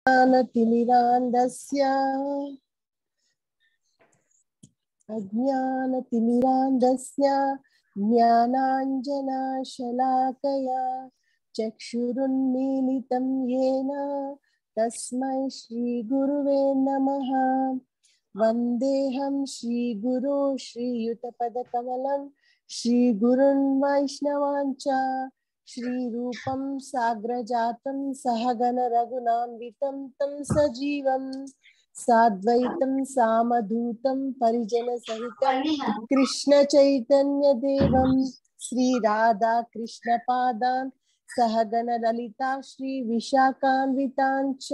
ज्ञानतिमिरान्धस्य अज्ञानतिमिरान्धस्य ज्ञानाञ्जनाशलाकया चक्षुरुन्मीलितं येन तस्मै श्रीगुरुवे नमः वन्देऽहं श्रीगुरो श्रीयुतपदकमलं श्रीगुरुन् वैष्णवाञ्च श्रीरूपं साग्रजातं सहगन रघुनान्वितं तं सजीवं साद्वैतं सामधूतं परिजनसहितं कृष्णचैतन्यदेवं श्रीराधा कृष्णपादान् सहगन ललिता श्रीविशाखान्विताञ्च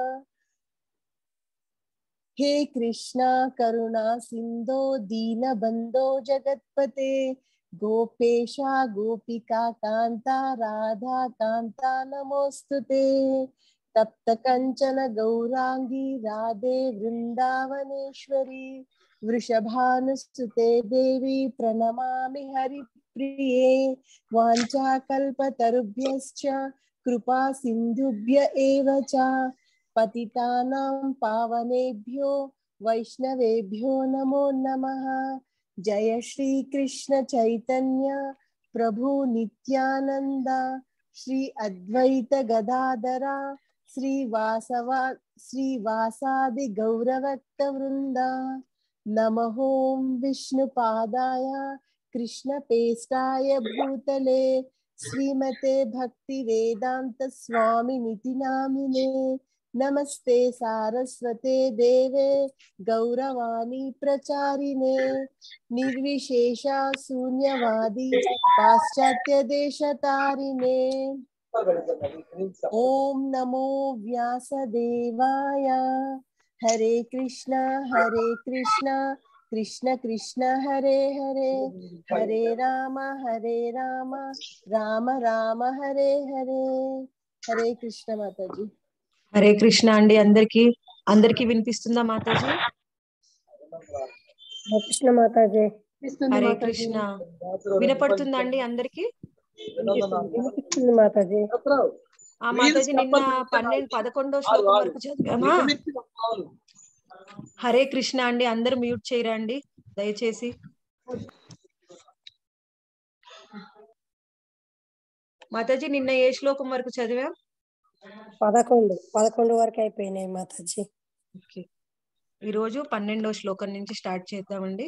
हे कृष्णा करुणा सिन्धो दीनबन्धो जगत्पते गोपेशा गोपिका कान्ता राधा कान्ता नमोऽस्तु ते तप्त कञ्चन गौराङ्गी राधे वृन्दावनेश्वरी वृषभानुसुते देवी प्रणमामि हरिप्रिये वाञ्छाकल्पतरुभ्यश्च कृपा सिन्धुभ्य एव च पतितानां पावनेभ्यो वैष्णवेभ्यो नमो नमः जय श्री कृष्ण चैतन्य प्रभु नित्यानंद श्री अद्वैत गदाधरा श्रीवासवा श्रीवासादि गौरभक्त वृंदा नमो विष्णुपादाय कृष्णपेष्टाय भूतले श्रीमते भक्ति वेदांत स्वामी निति नामिने नमस्ते सारस्वते देवे गौरवाणी प्रचारिणे निर्विशेषा शून्यवादी पाश्चात्य देशतारिणे ओम नमो व्यासदेवाय हरे कृष्ण हरे कृष्ण कृष्ण कृष्ण हरे हरे हरे राम हरे राम राम राम హరే హరే హరే కృష్ణ మాతాజీ హరే కృష్ణ అండి అందరికి అందరికి వినిపిస్తుందా మాతాజీ కృష్ణ మాతాజీ హరే కృష్ణ వినపడుతుందా అండి అందరికి వినిపిస్తుంది మాతాజీ ఆ మాతాజీ నిన్న పన్నెండు పదకొండో శ్లోకం వరకు చదివామా హరే కృష్ణ అండి అందరు మ్యూట్ చేయరండి దయచేసి మాతాజీ నిన్న ఏ శ్లోకం వరకు చదివాం పదకొండు పదకొండు వరకు అయిపోయినాయి మాతాజీ ఓకే ఈరోజు పన్నెండో శ్లోకం నుంచి స్టార్ట్ చేద్దామండి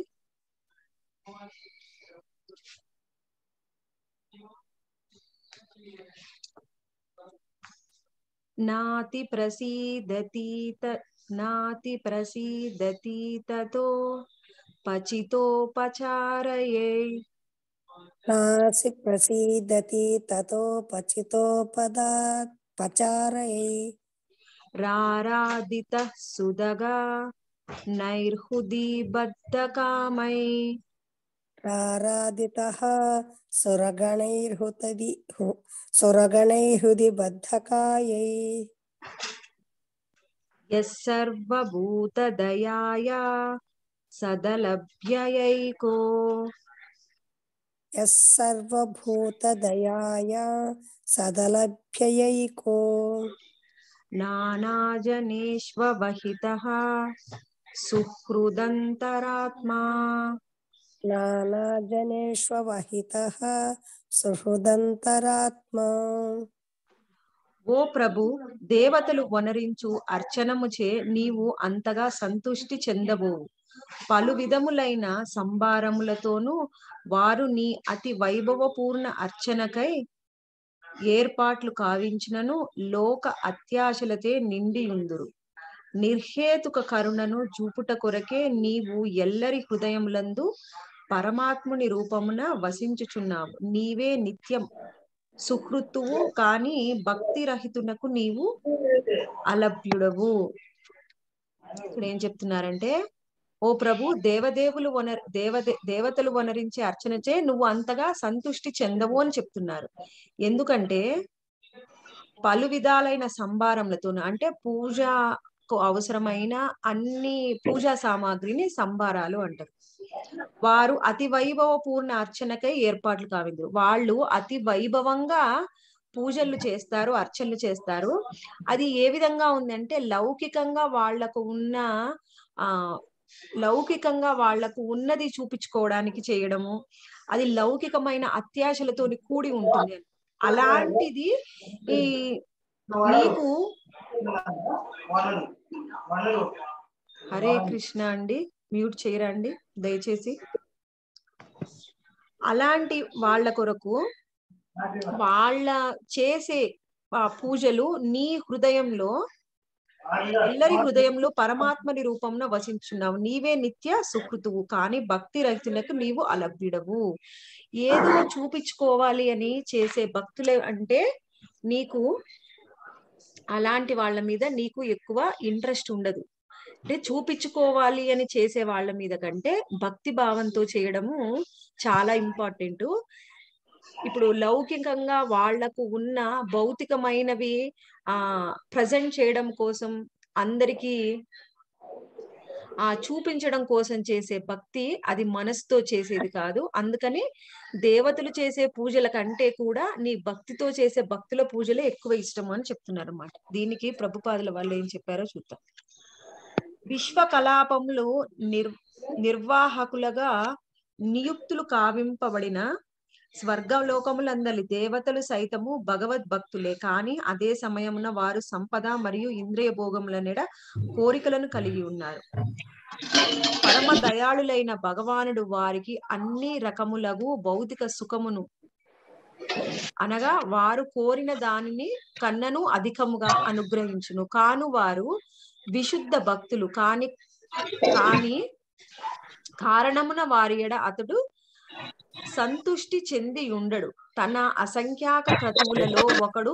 నాతి ప్రసీదతి త- నాతి ప్రసీదతి తతో పచితోపచారయే నాసి ప్రసీదతి తతో పచితోపదా పచారయై రారాదిత సుదగా నైర్హుది బద్ధకామై ప్రారాధితః సురగణైర్హుతది హు- సురగణైర్హృది బద్ధకాయై యస్సర్వభూతదయాయా సదలభ్యయైకో యః సర్వభూతదయాయ సదలభ్యయైకో నానాజనేష్వహితః సుహృదంతరాత్మా నానాజనేష్వహితః సుహృదంతరాత్మా ఓ ప్రభు దేవతలు వనరించు అర్చనముచే నీవు అంతగా సంతుష్టి చెందబోవు పలు విధములైన సంభారములతోనూ వారు నీ అతి వైభవపూర్ణ అర్చనకై ఏర్పాట్లు కావించినను లోక అత్యాశలతే నిండియుందురు నిర్హేతుక కరుణను చూపుట కొరకే నీవు ఎల్లరి హృదయములందు పరమాత్ముని రూపమున వసించుచున్నావు నీవే నిత్యం సుహృత్తువు కాని భక్తి రహితునకు నీవు అలభ్యుడవు ఇక్కడ ఏం చెప్తున్నారంటే ఓ ప్రభు దేవదేవులు వన దేవదే దేవతలు వనరించే అర్చనచే నువ్వు అంతగా సంతుష్టి చెందవు అని చెప్తున్నారు ఎందుకంటే పలు విధాలైన సంభారములతో అంటే పూజకు అవసరమైన అన్ని పూజా సామాగ్రిని సంభారాలు అంటారు వారు అతి వైభవ పూర్ణ అర్చనకై ఏర్పాట్లు కావింది వాళ్ళు అతి వైభవంగా పూజలు చేస్తారు అర్చనలు చేస్తారు అది ఏ విధంగా ఉందంటే లౌకికంగా వాళ్లకు ఉన్న ఆ లౌకికంగా వాళ్లకు ఉన్నది చూపించుకోవడానికి చేయడము అది లౌకికమైన అత్యాశలతోని కూడి ఉంటుంది అలాంటిది ఈ నీకు హరే కృష్ణ అండి మ్యూట్ చేయరండి దయచేసి అలాంటి వాళ్ళ కొరకు వాళ్ళ చేసే ఆ పూజలు నీ హృదయంలో ఎల్లరి హృదయంలో పరమాత్మని రూపంలో వసించున్నావు నీవే నిత్య సుకృతువు కానీ భక్తి రహితులకు నీవు అలభ్యుడవు ఏదో చూపించుకోవాలి అని చేసే భక్తులే అంటే నీకు అలాంటి వాళ్ళ మీద నీకు ఎక్కువ ఇంట్రెస్ట్ ఉండదు అంటే చూపించుకోవాలి అని చేసే వాళ్ళ మీద కంటే భక్తి భావంతో చేయడము చాలా ఇంపార్టెంట్ ఇప్పుడు లౌకికంగా వాళ్లకు ఉన్న భౌతికమైనవి ఆ ప్రజెంట్ చేయడం కోసం అందరికీ ఆ చూపించడం కోసం చేసే భక్తి అది మనసుతో చేసేది కాదు అందుకని దేవతలు చేసే పూజల కంటే కూడా నీ భక్తితో చేసే భక్తుల పూజలే ఎక్కువ ఇష్టం అని చెప్తున్నారు అన్నమాట దీనికి ప్రభుపాదుల వాళ్ళు ఏం చెప్పారో చూద్దాం విశ్వ కలాపంలో నిర్ నిర్వాహకులుగా నియుక్తులు కావింపబడిన స్వర్గలోకములందలి దేవతలు సైతము భగవద్ భక్తులే కాని అదే సమయమున వారు సంపద మరియు ఇంద్రియ భోగముల నెడ కోరికలను కలిగి ఉన్నారు పరమ దయాళులైన భగవానుడు వారికి అన్ని రకములగు భౌతిక సుఖమును అనగా వారు కోరిన దానిని కన్నను అధికముగా అనుగ్రహించును కాను వారు విశుద్ధ భక్తులు కాని కాని కారణమున వారి ఎడ అతడు సంతుష్టి చెంది ఉండడు తన అసంఖ్యాక క్రతువులలో ఒకడు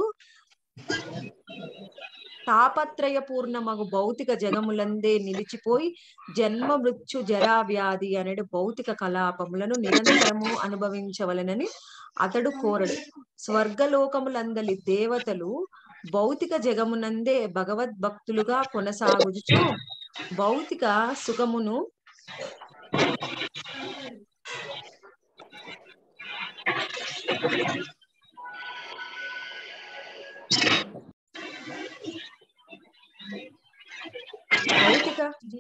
తాపత్రయపూర్ణమగు భౌతిక జగములందే నిలిచిపోయి జన్మ మృత్యు జరా వ్యాధి అనేది భౌతిక కలాపములను నిరంతరము అనుభవించవలనని అతడు కోరడు స్వర్గలోకములందలి దేవతలు భౌతిక జగమునందే భగవద్భక్తులుగా కొనసాగుచు భౌతిక సుఖమును భౌతిక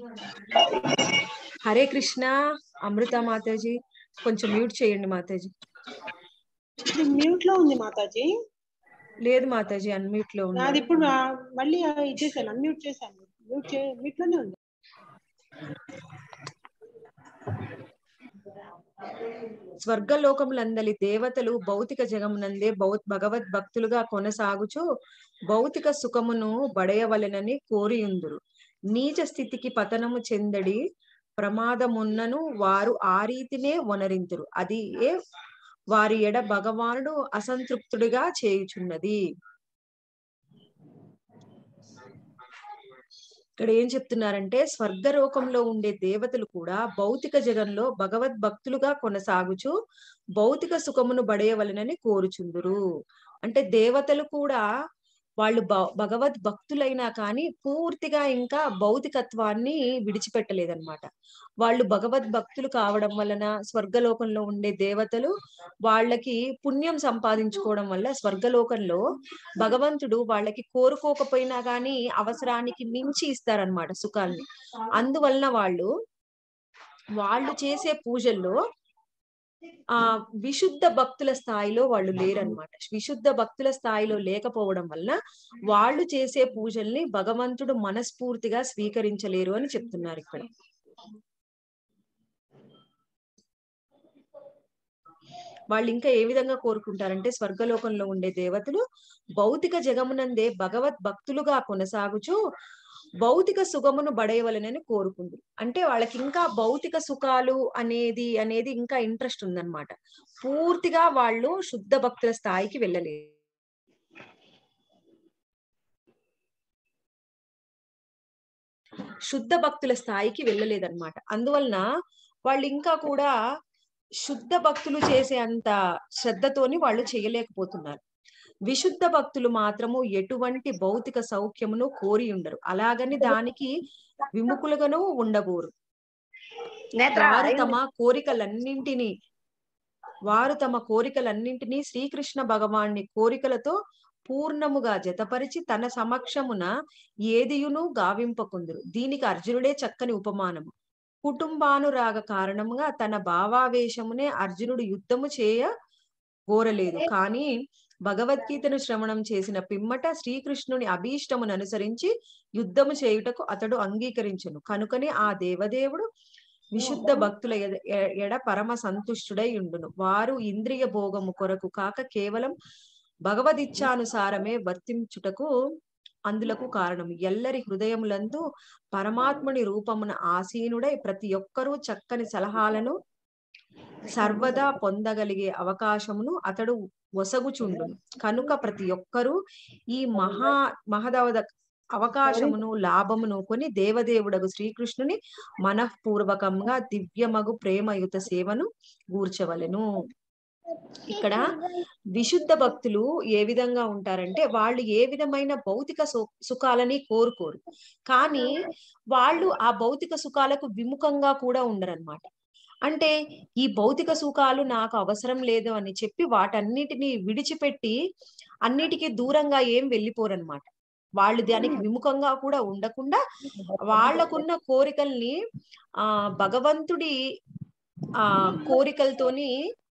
హరే కృష్ణ అమృత మాతాజీ కొంచెం మ్యూట్ చేయండి మాతాజీ ఇది మ్యూట్ లో ఉంది మాతాజీ లేదు మాతాజీ అన్మ్యూట్ లో నాది ఉంది ఇప్పుడు ఆ, మళ్ళీ ఆ, ఇది చేశాను అన్మ్యూట్ చేశాను మ్యూట్ చే మ్యూట్ లోనే ఉంది స్వర్గలోకములందలి దేవతలు భౌతిక జగమునందే భౌ భగవద్ భక్తులుగా కొనసాగుచు భౌతిక సుఖమును బడయవలెనని కోరియుందురు నీచ స్థితికి పతనము చెందడి ప్రమాదమున్నను వారు ఆ రీతినే వనరింతురు అది ఏ వారి ఎడ భగవానుడు అసంతృప్తుడిగా చేయుచున్నది ఇక్కడ ఏం చెప్తున్నారంటే స్వర్గలోకంలో ఉండే దేవతలు కూడా భౌతిక జగంలో భగవద్ భక్తులుగా కొనసాగుచు భౌతిక సుఖమును బడేయవలనని కోరుచుందురు అంటే దేవతలు కూడా వాళ్ళు భ- భగవద్ భక్తులైనా కానీ పూర్తిగా ఇంకా భౌతికత్వాన్ని విడిచిపెట్టలేదన్నమాట వాళ్ళు భగవద్ భక్తులు కావడం వలన స్వర్గలోకంలో ఉండే దేవతలు వాళ్ళకి పుణ్యం సంపాదించుకోవడం వల్ల స్వర్గలోకంలో భగవంతుడు వాళ్ళకి కోరుకోకపోయినా గానీ అవసరానికి మించి ఇస్తారనమాట సుఖాల్ని అందువలన వాళ్ళు వాళ్ళు చేసే పూజల్లో ఆ విశుద్ధ భక్తుల స్థాయిలో వాళ్ళు లేరనమాట విశుద్ధ భక్తుల స్థాయిలో లేకపోవడం వల్ల వాళ్ళు చేసే పూజల్ని భగవంతుడు మనస్ఫూర్తిగా స్వీకరించలేరు అని చెప్తున్నారు ఇక్కడ వాళ్ళు ఇంకా ఏ విధంగా కోరుకుంటారంటే స్వర్గలోకంలో ఉండే దేవతలు భౌతిక జగమునందే భగవద్ భక్తులుగా కొనసాగుచు భౌతిక సుఖమును బడేయవలనని కోరుకుంటారు అంటే వాళ్ళకి ఇంకా భౌతిక సుఖాలు అనేది అనేది ఇంకా ఇంట్రెస్ట్ ఉందన్నమాట పూర్తిగా వాళ్ళు శుద్ధ భక్తుల స్థాయికి వెళ్ళలేదు శుద్ధ భక్తుల స్థాయికి వెళ్ళలేదన్నమాట అందువలన వాళ్ళు ఇంకా కూడా శుద్ధ భక్తులు చేసే అంత శ్రద్ధతోని వాళ్ళు చేయలేకపోతున్నారు విశుద్ధ భక్తులు మాత్రము ఎటువంటి భౌతిక సౌఖ్యమును కోరి ఉండరు అలాగని దానికి విముఖులుగాను ఉండబోరు నేత్ర వారు తమ కోరికలన్నింటినీ వారు తమ కోరికలన్నింటినీ శ్రీకృష్ణ భగవాన్ని కోరికలతో పూర్ణముగా జతపరిచి తన సమక్షమున ఏదియును గావింపకుందురు దీనికి అర్జునుడే చక్కని ఉపమానము కుటుంబానురాగ కారణముగా తన భావావేశమునే అర్జునుడు యుద్ధము చేయ కోరలేదు కానీ భగవద్గీతను శ్రవణం చేసిన పిమ్మట శ్రీకృష్ణుని అభీష్టమును అనుసరించి యుద్ధము చేయుటకు అతడు అంగీకరించును కనుకనే ఆ దేవదేవుడు విశుద్ధ భక్తుల ఎడ ఎ- ఎడ పరమ సంతుష్టుడై ఉండును వారు ఇంద్రియ భోగము కొరకు కాక కేవలం భగవదిచ్ఛానుసారమే వర్తించుటకు అందులకు కారణం ఎల్లరి హృదయములందు పరమాత్ముని రూపమున ఆసీనుడై ప్రతి ఒక్కరూ చక్కని సలహాలను సర్వదా పొందగలిగే అవకాశమును అతడు ఒసగుచుండును కనుక ప్రతి ఒక్కరూ ఈ మహా మహదవద అవకాశమును లాభమును కొని దేవదేవుడగు శ్రీకృష్ణుని మనఃపూర్వకంగా దివ్యమగు ప్రేమయుత సేవను గూర్చవలెను ఇక్కడ విశుద్ధ భక్తులు ఏ విధంగా ఉంటారంటే వాళ్ళు ఏ విధమైన భౌతిక సు- సుఖాలని కోరుకోరు కానీ వాళ్ళు ఆ భౌతిక సుఖాలకు విముఖంగా కూడా ఉండరన్నమాట అంటే ఈ భౌతిక సుఖాలు నాకు అవసరం లేదు అని చెప్పి వాటన్నిటిని విడిచిపెట్టి అన్నిటికీ దూరంగా ఏం వెళ్ళిపోరన్నమాట వాళ్ళు దానికి విముఖంగా కూడా ఉండకుండా వాళ్ళకున్న కోరికల్ని ఆ భగవంతుడి ఆ కోరికలతోని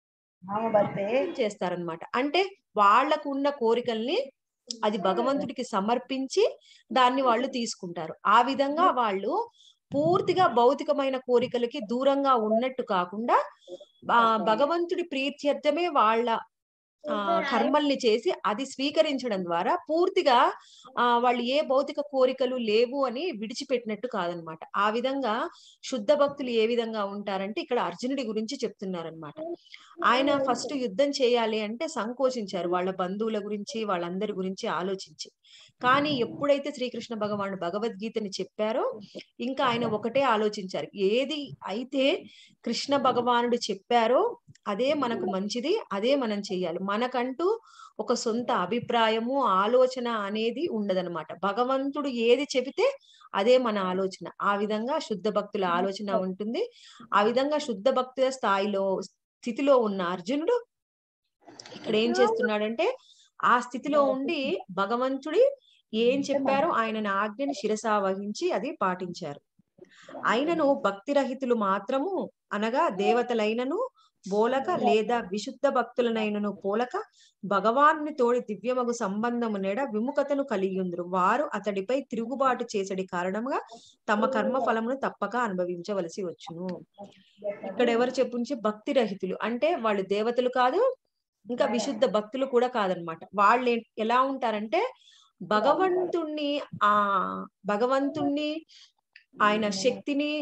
చేస్తారనమాట అంటే వాళ్ళకు ఉన్న కోరికల్ని అది భగవంతుడికి సమర్పించి దాన్ని వాళ్ళు తీసుకుంటారు ఆ విధంగా వాళ్ళు పూర్తిగా భౌతికమైన కోరికలకి దూరంగా ఉన్నట్టు కాకుండా ఆ భగవంతుడి ప్రీత్యర్థమే వాళ్ళ ఆ కర్మల్ని చేసి అది స్వీకరించడం ద్వారా పూర్తిగా ఆ వాళ్ళు ఏ భౌతిక కోరికలు లేవు అని విడిచిపెట్టినట్టు కాదనమాట ఆ విధంగా శుద్ధ భక్తులు ఏ విధంగా ఉంటారంటే ఇక్కడ అర్జునుడి గురించి చెప్తున్నారనమాట ఆయన ఫస్ట్ యుద్ధం చేయాలి అంటే సంకోచించారు వాళ్ళ బంధువుల గురించి వాళ్ళందరి గురించి ఆలోచించి కానీ ఎప్పుడైతే శ్రీకృష్ణ భగవానుడు భగవద్గీతని చెప్పారో ఇంకా ఆయన ఒకటే ఆలోచించారు ఏది అయితే కృష్ణ భగవానుడు చెప్పారో అదే మనకు మంచిది అదే మనం చేయాలి మనకంటూ ఒక సొంత అభిప్రాయము ఆలోచన అనేది ఉండదన్నమాట భగవంతుడు ఏది చెబితే అదే మన ఆలోచన ఆ విధంగా శుద్ధ భక్తుల ఆలోచన ఉంటుంది ఆ విధంగా శుద్ధ భక్తుల స్థాయిలో స్థితిలో ఉన్న అర్జునుడు ఇక్కడ ఏం చేస్తున్నాడంటే ఆ స్థితిలో ఉండి భగవంతుడి ఏం చెప్పారో ఆయన ఆజ్ఞని శిరసా వహించి అది పాటించారు అయినను భక్తి రహితులు మాత్రము అనగా దేవతలైనను బోలక లేదా విశుద్ధ భక్తులనైనను పోలక భగవాన్ని తోడి దివ్యమగు సంబంధము నెడ విముఖతను కలిగిందురు వారు అతడిపై తిరుగుబాటు చేసడి కారణంగా తమ కర్మ ఫలమును తప్పక అనుభవించవలసి వచ్చును ఇక్కడ ఎవరు చెప్పుంచి భక్తి రహితులు అంటే వాళ్ళు దేవతలు కాదు ఇంకా విశుద్ధ భక్తులు కూడా కాదనమాట వాళ్ళు ఏ- ఎలా ఉంటారంటే భగవంతుణ్ణి ఆ భగవంతుణ్ణి ఆయన శక్తిని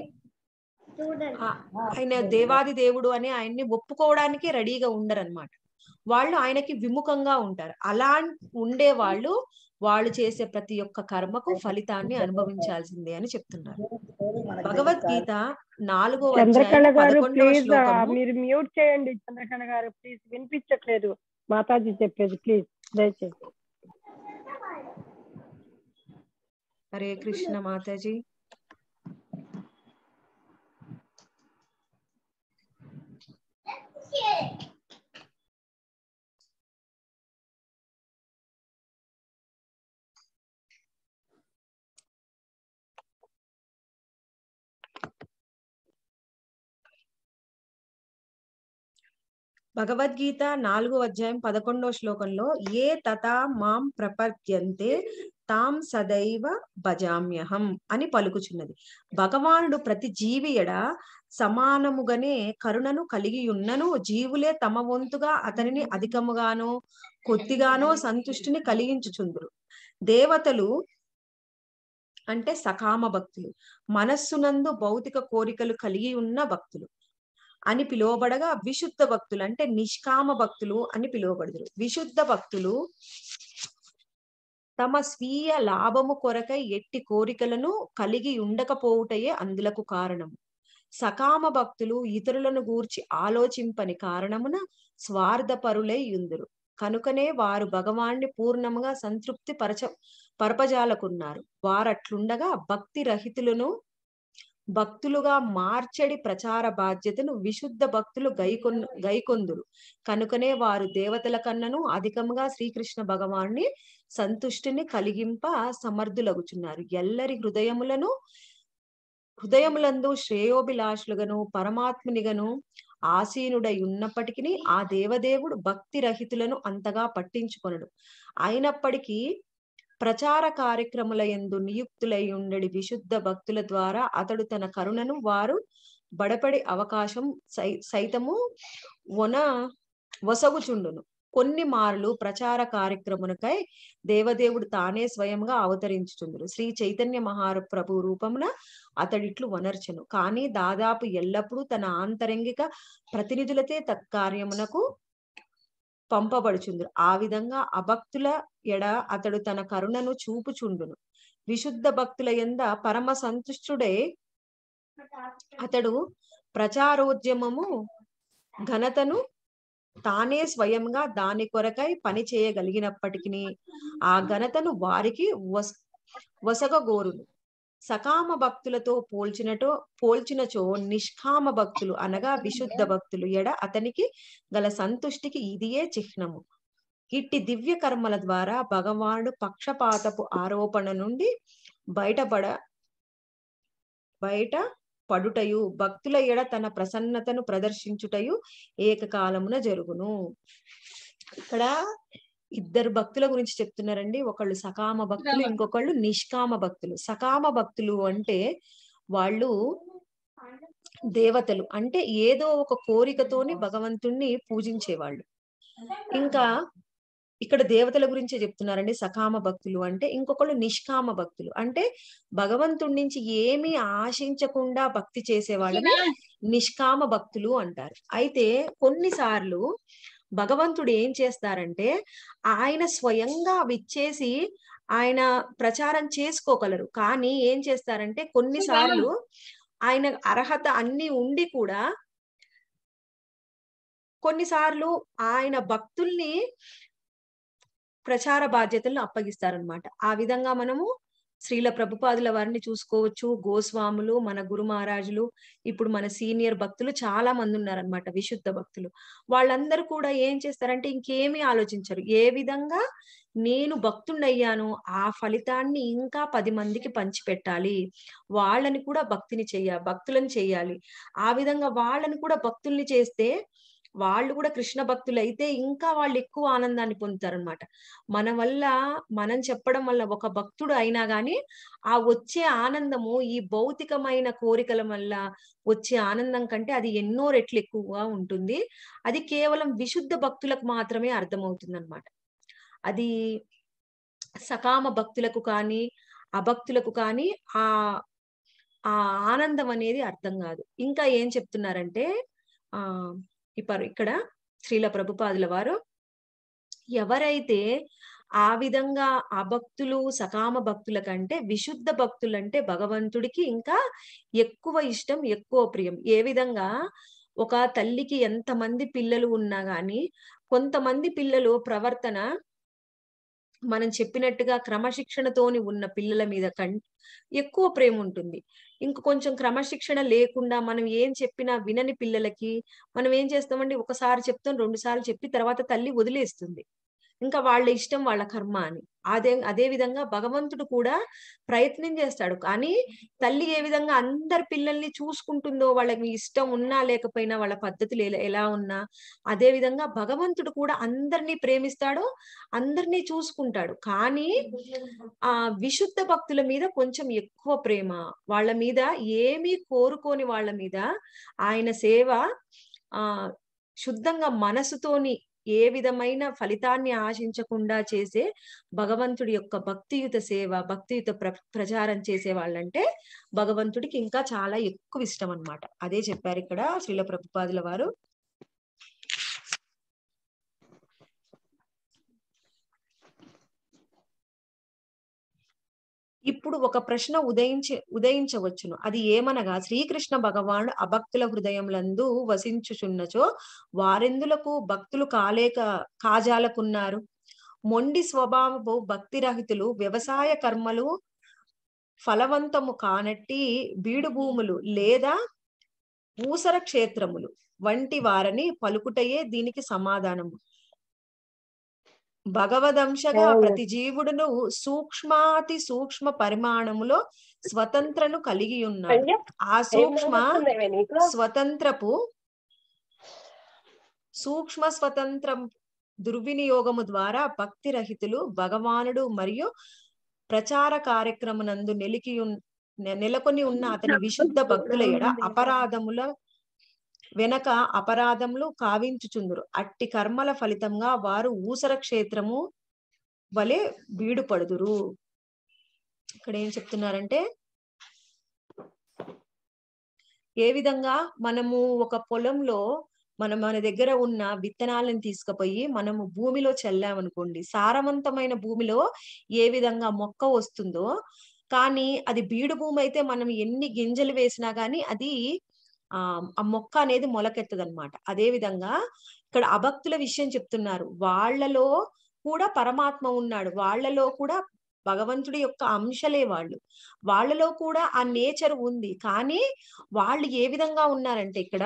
ఆ- ఆయన దేవాది దేవుడు అని ఆయన్ని ఒప్పుకోవడానికి రెడీగా ఉండరన్నమాట వాళ్ళు ఆయనకి విముఖంగా ఉంటారు అలా ఉండే వాళ్ళు వాళ్ళు చేసే ప్రతి ఒక్క కర్మకు ఫలితాన్ని అనుభవించాల్సిందే అని చెప్తున్నారు భగవద్గీత నాలుగో చంద్రకళ అధ్యాయం గారు పదకొండవ ప్లీజ్ శ్లోకము మీరు మ్యూట్ చేయండి చంద్రకళ గారు ప్లీజ్ వినిపించట్లేదు మాతాజీ చెప్పేది ప్లీజ్ దయచేసి హరే కృష్ణ మాతాజీ భగవద్గీత నాలుగో అధ్యాయం పదకొండో శ్లోకంలో ఏ తథా మాం ప్రపద్యంతే తాం సదైవ భజామ్యహం అని పలుకుచున్నది భగవానుడు ప్రతి జీవి ఎడ సమానముగానే కరుణను కలిగి ఉన్నను జీవులే తమ వంతుగా అతనిని అధికముగానో కొద్దిగానో సంతుష్టిని కలిగించుచుందురు దేవతలు అంటే సకామ భక్తులు మనస్సునందు భౌతిక కోరికలు కలిగి ఉన్న భక్తులు అని పిలువబడగా విశుద్ధ భక్తులు అంటే నిష్కామ భక్తులు అని పిలువబడదురు విశుద్ధ భక్తులు తమ స్వీయ లాభము కొరకై ఎట్టి కోరికలను కలిగి ఉండకపోవుటయే అందులకు కారణము సకామ భక్తులు ఇతరులను గూర్చి ఆలోచింపని కారణమున స్వార్థపరులై యుందురు కనుకనే వారు భగవాన్ని పూర్ణముగా సంతృప్తి పరచ పరపజాలకున్నారు వారట్లుండగా భక్తి రహితులను భక్తులుగా మార్చడి ప్రచార బాధ్యతను విశుద్ధ భక్తులు గైకొన్ గైకొందురు కనుకనే వారు దేవతల కన్నను అధికంగా శ్రీకృష్ణ భగవాన్ని సంతుష్టిని కలిగింప సమర్థులగుచున్నారు ఎల్లరి హృదయములను హృదయములందు శ్రేయోభిలాషులుగను పరమాత్మునిగను ఆసీనుడై ఉన్నప్పటికీ ఆ దేవదేవుడు భక్తి రహితులను అంతగా పట్టించుకొనడు అయినప్పటికీ ప్రచార కార్యక్రముల యందు నియుక్తులై ఉండడి విశుద్ధ భక్తుల ద్వారా అతడు తన కరుణను వారు బడపడి అవకాశం సై సైతము వన వసగుచుండును కొన్ని మార్లు ప్రచార కార్యక్రమునకై దేవదేవుడు తానే స్వయంగా అవతరించుచుందురు శ్రీ చైతన్య మహాప్రభు రూపమున అతడిట్లు వనర్చను కానీ దాదాపు ఎల్లప్పుడూ తన ఆంతరంగిక ప్రతినిధులతే తత్కార్యమునకు పంపబడుచుందురు ఆ విధంగా అభక్తుల ఎడ అతడు తన కరుణను చూపుచుండును విశుద్ధ భక్తుల ఎంద పరమ సంతుష్టుడే అతడు ప్రచారోద్యమము ఘనతను తానే స్వయంగా దాని కొరకై పని చేయగలిగినప్పటికీ ఆ ఘనతను వారికి వస్ వసగగోరును సకామ భక్తులతో పోల్చినటో పోల్చినచో నిష్కామ భక్తులు అనగా విశుద్ధ భక్తులు ఎడ అతనికి గల సంతుష్టికి ఇదియే చిహ్నము ఇట్టి దివ్య కర్మల ద్వారా భగవానుడు పక్షపాతపు ఆరోపణ నుండి బయటపడ బయట పడుటయు భక్తుల ఎడ తన ప్రసన్నతను ప్రదర్శించుటయు ఏకకాలమున జరుగును ఇక్కడ ఇద్దరు భక్తుల గురించి చెప్తున్నారండి ఒకళ్ళు సకామ భక్తులు ఇంకొకళ్ళు నిష్కామ భక్తులు సకామ భక్తులు అంటే వాళ్ళు దేవతలు అంటే ఏదో ఒక కోరికతోని భగవంతుణ్ణి పూజించేవాళ్ళు ఇంకా ఇక్కడ దేవతల గురించే చెప్తున్నారండి సకామ భక్తులు అంటే ఇంకొకళ్ళు నిష్కామ భక్తులు అంటే భగవంతుడి నుంచి ఏమీ ఆశించకుండా భక్తి చేసే వాళ్ళని నిష్కామ భక్తులు అంటారు అయితే కొన్నిసార్లు భగవంతుడు ఏం చేస్తారంటే ఆయన స్వయంగా విచ్చేసి ఆయన ప్రచారం చేసుకోగలరు కానీ ఏం చేస్తారంటే కొన్నిసార్లు ఆయన అర్హత అన్ని ఉండి కూడా కొన్నిసార్లు ఆయన భక్తుల్ని ప్రచార బాధ్యతలను అప్పగిస్తారనమాట ఆ విధంగా మనము శ్రీల ప్రభుపాదుల వారిని చూసుకోవచ్చు గోస్వాములు మన గురు మహారాజులు ఇప్పుడు మన సీనియర్ భక్తులు చాలా మంది ఉన్నారనమాట విశుద్ధ భక్తులు వాళ్ళందరూ కూడా ఏం చేస్తారంటే ఇంకేమీ ఆలోచించరు ఏ విధంగా నేను భక్తుడయ్యాను ఆ ఫలితాన్ని ఇంకా పది మందికి పంచిపెట్టాలి వాళ్ళని కూడా భక్తిని చెయ్యాలి భక్తులను చెయ్యాలి ఆ విధంగా వాళ్ళని కూడా భక్తుల్ని చేస్తే వాళ్ళు కూడా కృష్ణ భక్తులు అయితే ఇంకా వాళ్ళు ఎక్కువ ఆనందాన్ని పొందుతారనమాట మన వల్ల మనం చెప్పడం వల్ల ఒక భక్తుడు అయినా గాని ఆ వచ్చే ఆనందము ఈ భౌతికమైన కోరికల వల్ల వచ్చే ఆనందం కంటే అది ఎన్నో రెట్లు ఎక్కువగా ఉంటుంది అది కేవలం విశుద్ధ భక్తులకు మాత్రమే అర్థమవుతుంది అనమాట అది సకామ భక్తులకు కానీ అభక్తులకు కానీ ఆ ఆ ఆనందం అనేది అర్థం కాదు ఇంకా ఏం చెప్తున్నారంటే ఆ ఇప్పుడు ఇక్కడ శ్రీల ప్రభుపాదుల వారు ఎవరైతే ఆ విధంగా అభక్తులు సకామ భక్తుల కంటే విశుద్ధ భక్తులంటే భగవంతుడికి ఇంకా ఎక్కువ ఇష్టం ఎక్కువ ప్రియం ఏ విధంగా ఒక తల్లికి ఎంతమంది పిల్లలు ఉన్నా గాని కొంతమంది పిల్లలు ప్రవర్తన మనం చెప్పినట్టుగా క్రమశిక్షణతోని ఉన్న పిల్లల మీద కం ఎక్కువ ప్రేమ ఉంటుంది ఇంక కొంచెం క్రమశిక్షణ లేకుండా మనం ఏం చెప్పినా వినని పిల్లలకి మనం ఏం చేస్తామండి ఒకసారి చెప్తాం రెండు సార్లు చెప్పి తర్వాత తల్లి వదిలేస్తుంది ఇంకా వాళ్ళ ఇష్టం వాళ్ళ కర్మ అని అదే అదే విధంగా భగవంతుడు కూడా ప్రయత్నం చేస్తాడు కానీ తల్లి ఏ విధంగా అందరి పిల్లల్ని చూసుకుంటుందో వాళ్ళకి ఇష్టం ఉన్నా లేకపోయినా వాళ్ళ పద్ధతులు ఎలా ఎలా ఉన్నా అదే విధంగా భగవంతుడు కూడా అందరినీ ప్రేమిస్తాడు అందరినీ చూసుకుంటాడు కానీ ఆ విశుద్ధ భక్తుల మీద కొంచెం ఎక్కువ ప్రేమ వాళ్ళ మీద ఏమీ కోరుకోని వాళ్ళ మీద ఆయన సేవ ఆ శుద్ధంగా మనసుతోని ఏ విధమైన ఫలితాన్ని ఆశించకుండా చేసే భగవంతుడి యొక్క భక్తియుత సేవ భక్తియుత ప్ర ప్రచారం చేసే వాళ్ళంటే భగవంతుడికి ఇంకా చాలా ఎక్కువ ఇష్టం అన్నమాట అదే చెప్పారు ఇక్కడ శ్రీల ప్రభుపాదుల వారు ఇప్పుడు ఒక ప్రశ్న ఉదయించి ఉదయించవచ్చును అది ఏమనగా శ్రీకృష్ణ భగవానుడు అభక్తుల హృదయములందు వసించుచున్నచో వారెందులకు భక్తులు కాలేక కాజాలకున్నారు మొండి స్వభావపు భక్తి రహితులు వ్యవసాయ కర్మలు ఫలవంతము కానట్టి బీడు భూములు లేదా ఊసర క్షేత్రములు వంటి వారని పలుకుటయే దీనికి సమాధానము భగవదంశగా అవును. ప్రతి జీవుడును సూక్ష్మాతి సూక్ష్మ పరిమాణములో స్వతంత్రను కలిగి ఉన్నాడు ఆ సూక్ష్మ స్వతంత్రపు సూక్ష్మ స్వతంత్రం దుర్వినియోగము ద్వారా భక్తి రహితులు భగవానుడు మరియు ప్రచార కార్యక్రమనందు నెలికి ఉన్- నె- నెలకొని ఉన్న అతని విశుద్ధ భక్తుల ఎడ అపరాధముల వెనక అపరాధములు కావించుచుందురు అట్టి కర్మల ఫలితంగా వారు ఊసర క్షేత్రము వలె బీడుపడుదురు ఇక్కడ ఏం చెప్తున్నారంటే ఏ విధంగా మనము ఒక పొలంలో మనం మన దగ్గర ఉన్న విత్తనాలను తీసుకుపోయి మనము భూమిలో చల్లామనుకోండి సారవంతమైన భూమిలో ఏ విధంగా మొక్క వస్తుందో కానీ అది బీడు భూమి అయితే మనం ఎన్ని గింజలు వేసినా గానీ అది ఆ ఆ మొక్క అనేది మొలకెత్తదన్నమాట అదే విధంగా ఇక్కడ అభక్తుల విషయం చెప్తున్నారు వాళ్ళలో కూడా పరమాత్మ ఉన్నాడు వాళ్ళలో కూడా భగవంతుడి యొక్క అంశలే వాళ్ళు వాళ్ళలో కూడా ఆ నేచర్ ఉంది కానీ వాళ్ళు ఏ విధంగా ఉన్నారంటే ఇక్కడ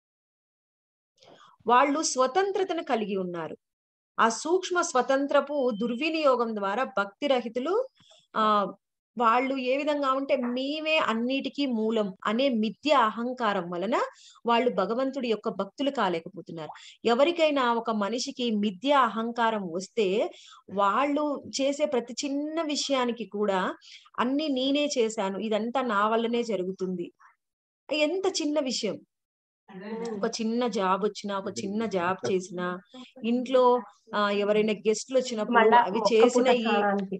వాళ్ళు స్వతంత్రతను కలిగి ఉన్నారు ఆ సూక్ష్మ స్వతంత్రపు దుర్వినియోగం ద్వారా భక్తి రహితులు ఆ వాళ్ళు ఏ విధంగా ఉంటే మేమే అన్నిటికీ మూలం అనే మిథ్య అహంకారం వలన వాళ్ళు భగవంతుడి యొక్క భక్తులు కాలేకపోతున్నారు ఎవరికైనా ఒక మనిషికి మిథ్య అహంకారం వస్తే వాళ్ళు చేసే ప్రతి చిన్న విషయానికి కూడా అన్ని నేనే చేశాను ఇదంతా నా వల్లనే జరుగుతుంది ఎంత చిన్న విషయం ఒక చిన్న జాబ్ వచ్చినా ఒక చిన్న జాబ్ చేసినా ఇంట్లో ఆ ఎవరైనా గెస్ట్లు వచ్చినప్పుడు మళ్ళా అవి ఒక్క చేసిన పూట ఈ స్నానానికి.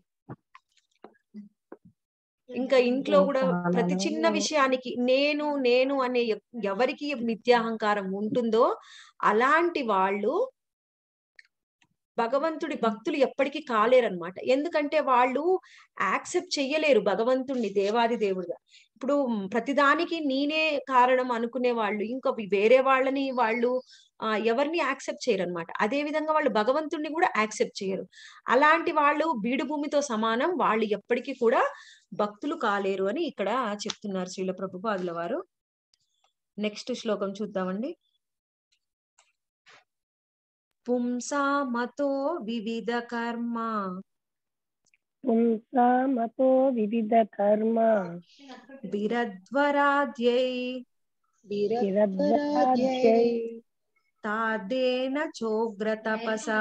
ఇంకా ఇంట్లో కూడా ప్రతి చిన్న విషయానికి నేను నేను అనే ఎ- ఎవరికి మిథ్యాహంకారం ఉంటుందో అలాంటి వాళ్ళు భగవంతుడి భక్తులు ఎప్పటికీ కాలేరన్నమాట ఎందుకంటే వాళ్ళు యాక్సెప్ట్ చెయ్యలేరు భగవంతుణ్ణి దేవాది దేవుడిగా ఇప్పుడు ప్రతిదానికి నేనే కారణం అనుకునే వాళ్ళు ఇంకా వేరే వాళ్ళని వాళ్ళు ఆ ఎవరిని యాక్సెప్ట్ చేయరు అనమాట అదే విధంగా వాళ్ళు భగవంతుణ్ణి కూడా యాక్సెప్ట్ చేయరు అలాంటి వాళ్ళు బీడు భూమితో సమానం వాళ్ళు ఎప్పటికీ కూడా భక్తులు కాలేరు అని ఇక్కడ చెప్తున్నారు శ్రీల ప్రభుపాదుల వారు నెక్స్ట్ శ్లోకం చూద్దామండి పుంసామతో వివిధ కర్మ పుంసామతో వివిధ కర్మ బిరద్వరాధ్యై విరద్వాద్యై తాదేన చోగ్రతపసా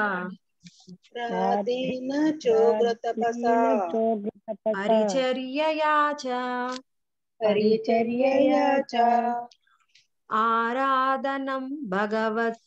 రాధేన చోగ్రతపసా చోగ్రతపసా పరిచర్యయా చ పరిచర్యయా చ ఆరాధనం భగవత్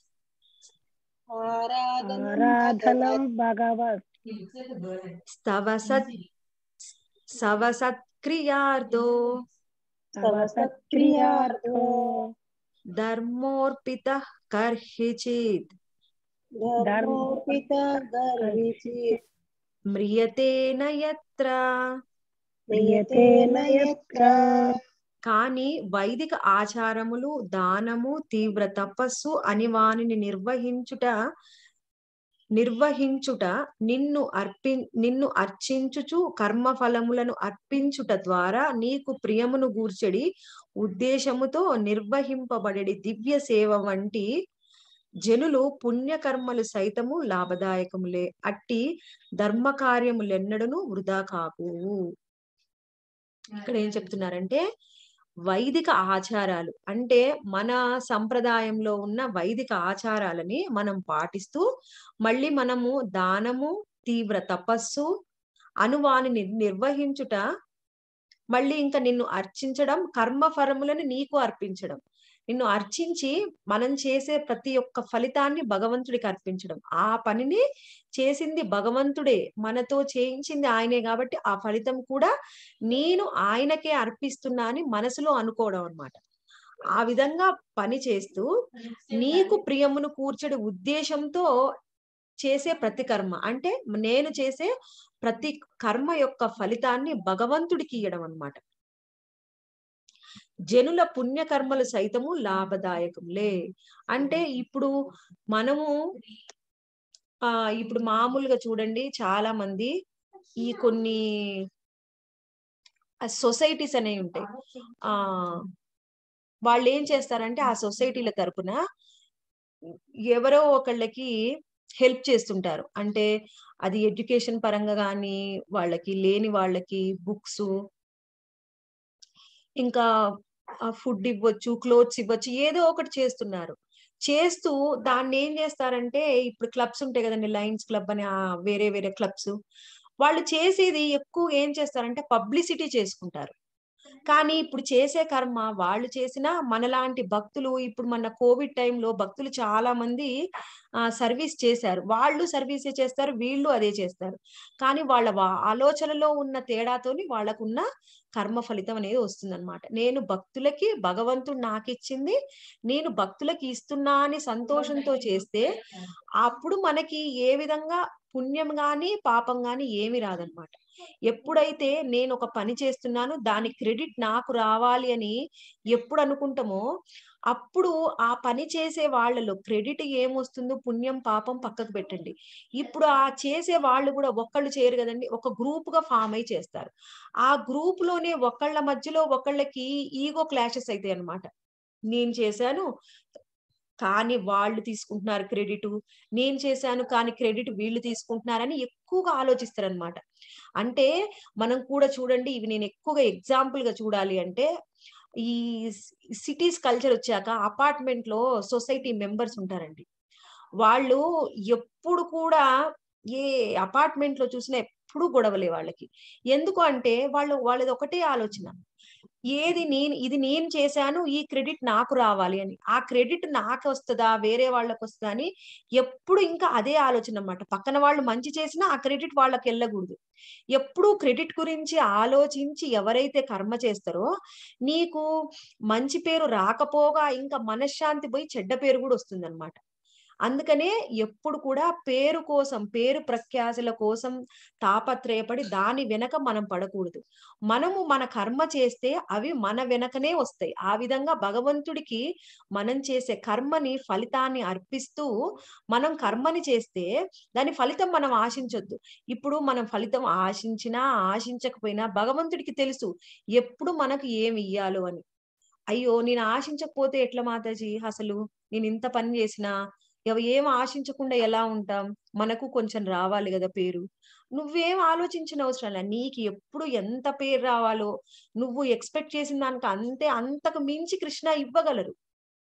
ఆరాధనం ఆరాధనం భగవత్ స్తవ సత్ సవ సత్క్రియార్థో సవసత్క్రియార్థో ధర్మోర్పిత కర్హిచిత్ ధర్మోపిత గర్విచిత్ మ్రియతేన యత్ర ప్రియతేన యత్ర కానీ వైదిక ఆచారములు దానము తీవ్ర తపస్సు అని వానిని నిర్వహించుట నిర్వహించుట నిన్ను అర్పి నిన్ను అర్చించుచు కర్మ ఫలములను అర్పించుట ద్వారా నీకు ప్రియమును గూర్చడి ఉద్దేశముతో నిర్వహింపబడేది దివ్య సేవ వంటి జనులు పుణ్యకర్మలు సైతము లాభదాయకములే అట్టి ధర్మ కార్యములెన్నడను వృధా కాకు ఇక్కడ ఏం చెప్తున్నారంటే వైదిక ఆచారాలు అంటే మన సంప్రదాయంలో ఉన్న వైదిక ఆచారాలని మనం పాటిస్తూ మళ్ళీ మనము దానము తీవ్ర తపస్సు అనువాని నిర్వహించుట మళ్ళీ ఇంకా నిన్ను అర్చించడం కర్మ ఫలములను నీకు అర్పించడం నిన్ను అర్చించి మనం చేసే ప్రతి ఒక్క ఫలితాన్ని భగవంతుడికి అర్పించడం ఆ పనిని చేసింది భగవంతుడే మనతో చేయించింది ఆయనే కాబట్టి ఆ ఫలితం కూడా నేను ఆయనకే అర్పిస్తున్నా అని మనసులో అనుకోవడం అన్నమాట ఆ విధంగా పని చేస్తూ నీకు ప్రియమును కూర్చడి ఉద్దేశంతో చేసే ప్రతి కర్మ అంటే నేను చేసే ప్రతి కర్మ యొక్క ఫలితాన్ని భగవంతుడికి ఇయ్యడం అన్నమాట జనుల పుణ్యకర్మలు సైతము లాభదాయకంలే అంటే ఇప్పుడు మనము ఆ ఇప్పుడు మామూలుగా చూడండి చాలా మంది ఈ కొన్ని సొసైటీస్ అనేవి ఉంటాయి ఆ వాళ్ళు ఏం చేస్తారంటే ఆ సొసైటీల తరపున ఎవరో ఒకళ్ళకి హెల్ప్ చేస్తుంటారు అంటే అది ఎడ్యుకేషన్ పరంగా కానీ వాళ్ళకి లేని వాళ్ళకి బుక్స్ ఇంకా ఫుడ్ ఇవ్వచ్చు క్లోత్స్ ఇవ్వచ్చు ఏదో ఒకటి చేస్తున్నారు చేస్తూ దాన్ని ఏం చేస్తారంటే ఇప్పుడు క్లబ్స్ ఉంటాయి కదండి లయన్స్ క్లబ్ అని ఆ వేరే వేరే క్లబ్స్ వాళ్ళు చేసేది ఎక్కువ ఏం చేస్తారంటే పబ్లిసిటీ చేసుకుంటారు కానీ ఇప్పుడు చేసే కర్మ వాళ్ళు చేసిన మనలాంటి భక్తులు ఇప్పుడు మన కోవిడ్ టైంలో భక్తులు చాలా మంది ఆ సర్వీస్ చేశారు వాళ్ళు సర్వీస్ చేస్తారు వీళ్ళు అదే చేస్తారు కానీ వాళ్ళ వా- ఆలోచనలో ఉన్న తేడాతోని వాళ్ళకున్న కర్మ ఫలితం అనేది వస్తుందన్నమాట నేను భక్తులకి భగవంతుడు నాకు ఇచ్చింది నేను భక్తులకి ఇస్తున్నా అని సంతోషంతో చేస్తే అప్పుడు మనకి ఏ విధంగా పుణ్యం గాని పాపం గాని ఏమి రాదనమాట ఎప్పుడైతే నేను ఒక పని చేస్తున్నాను దాని క్రెడిట్ నాకు రావాలి అని ఎప్పుడు అనుకుంటామో అప్పుడు ఆ పని చేసే వాళ్ళలో క్రెడిట్ ఏమొస్తుందో పుణ్యం పాపం పక్కకు పెట్టండి ఇప్పుడు ఆ చేసే వాళ్ళు కూడా ఒక్కళ్ళు చేయరు కదండి ఒక గ్రూప్ గా ఫామ్ అయి చేస్తారు ఆ గ్రూప్ లోనే ఒకళ్ళ మధ్యలో ఒకళ్ళకి ఈగో క్లాషెస్ అవుతాయి అన్నమాట నేను చేశాను కానీ వాళ్ళు తీసుకుంటున్నారు క్రెడిట్ నేను చేశాను కానీ క్రెడిట్ వీళ్ళు తీసుకుంటున్నారని ఎక్కువగా ఆలోచిస్తారనమాట అంటే మనం కూడా చూడండి ఇవి నేను ఎక్కువగా ఎగ్జాంపుల్ గా చూడాలి అంటే ఈ సిటీస్ కల్చర్ వచ్చాక అపార్ట్మెంట్ లో సొసైటీ మెంబర్స్ ఉంటారండి వాళ్ళు ఎప్పుడు కూడా ఏ అపార్ట్మెంట్ లో చూసినా ఎప్పుడు గొడవలే వాళ్ళకి ఎందుకు అంటే వాళ్ళు వాళ్ళది ఒకటే ఆలోచన ఏది నేను ఇది నేను చేశాను ఈ క్రెడిట్ నాకు రావాలి అని ఆ క్రెడిట్ నాకు వస్తుందా వేరే వాళ్ళకి వస్తుందా అని ఎప్పుడు ఇంకా అదే ఆలోచన అన్నమాట పక్కన వాళ్ళు మంచి చేసినా ఆ క్రెడిట్ వాళ్ళకి వెళ్ళకూడదు ఎప్పుడు క్రెడిట్ గురించి ఆలోచించి ఎవరైతే కర్మ చేస్తారో నీకు మంచి పేరు రాకపోగా ఇంకా మనశ్శాంతి పోయి చెడ్డ పేరు కూడా వస్తుంది అందుకనే ఎప్పుడు కూడా పేరు కోసం పేరు ప్రఖ్యాతుల కోసం తాపత్రయపడి దాని వెనక మనం పడకూడదు మనము మన కర్మ చేస్తే అవి మన వెనకనే వస్తాయి ఆ విధంగా భగవంతుడికి మనం చేసే కర్మని ఫలితాన్ని అర్పిస్తూ మనం కర్మని చేస్తే దాని ఫలితం మనం ఆశించొద్దు ఇప్పుడు మనం ఫలితం ఆశించినా ఆశించకపోయినా భగవంతుడికి తెలుసు ఎప్పుడు మనకు ఏమి ఇయ్యాలో అని అయ్యో నేను ఆశించకపోతే ఎట్లా మాతాజీ అసలు నేను ఇంత పని చేసినా ఎవ- ఏం ఆశించకుండా ఎలా ఉంటాం మనకు కొంచెం రావాలి కదా పేరు నువ్వేం ఆలోచించిన అవసరం లే నీకు ఎప్పుడు ఎంత పేరు రావాలో నువ్వు ఎక్స్పెక్ట్ చేసిన దానికి అంతే అంతకు మించి కృష్ణ ఇవ్వగలరు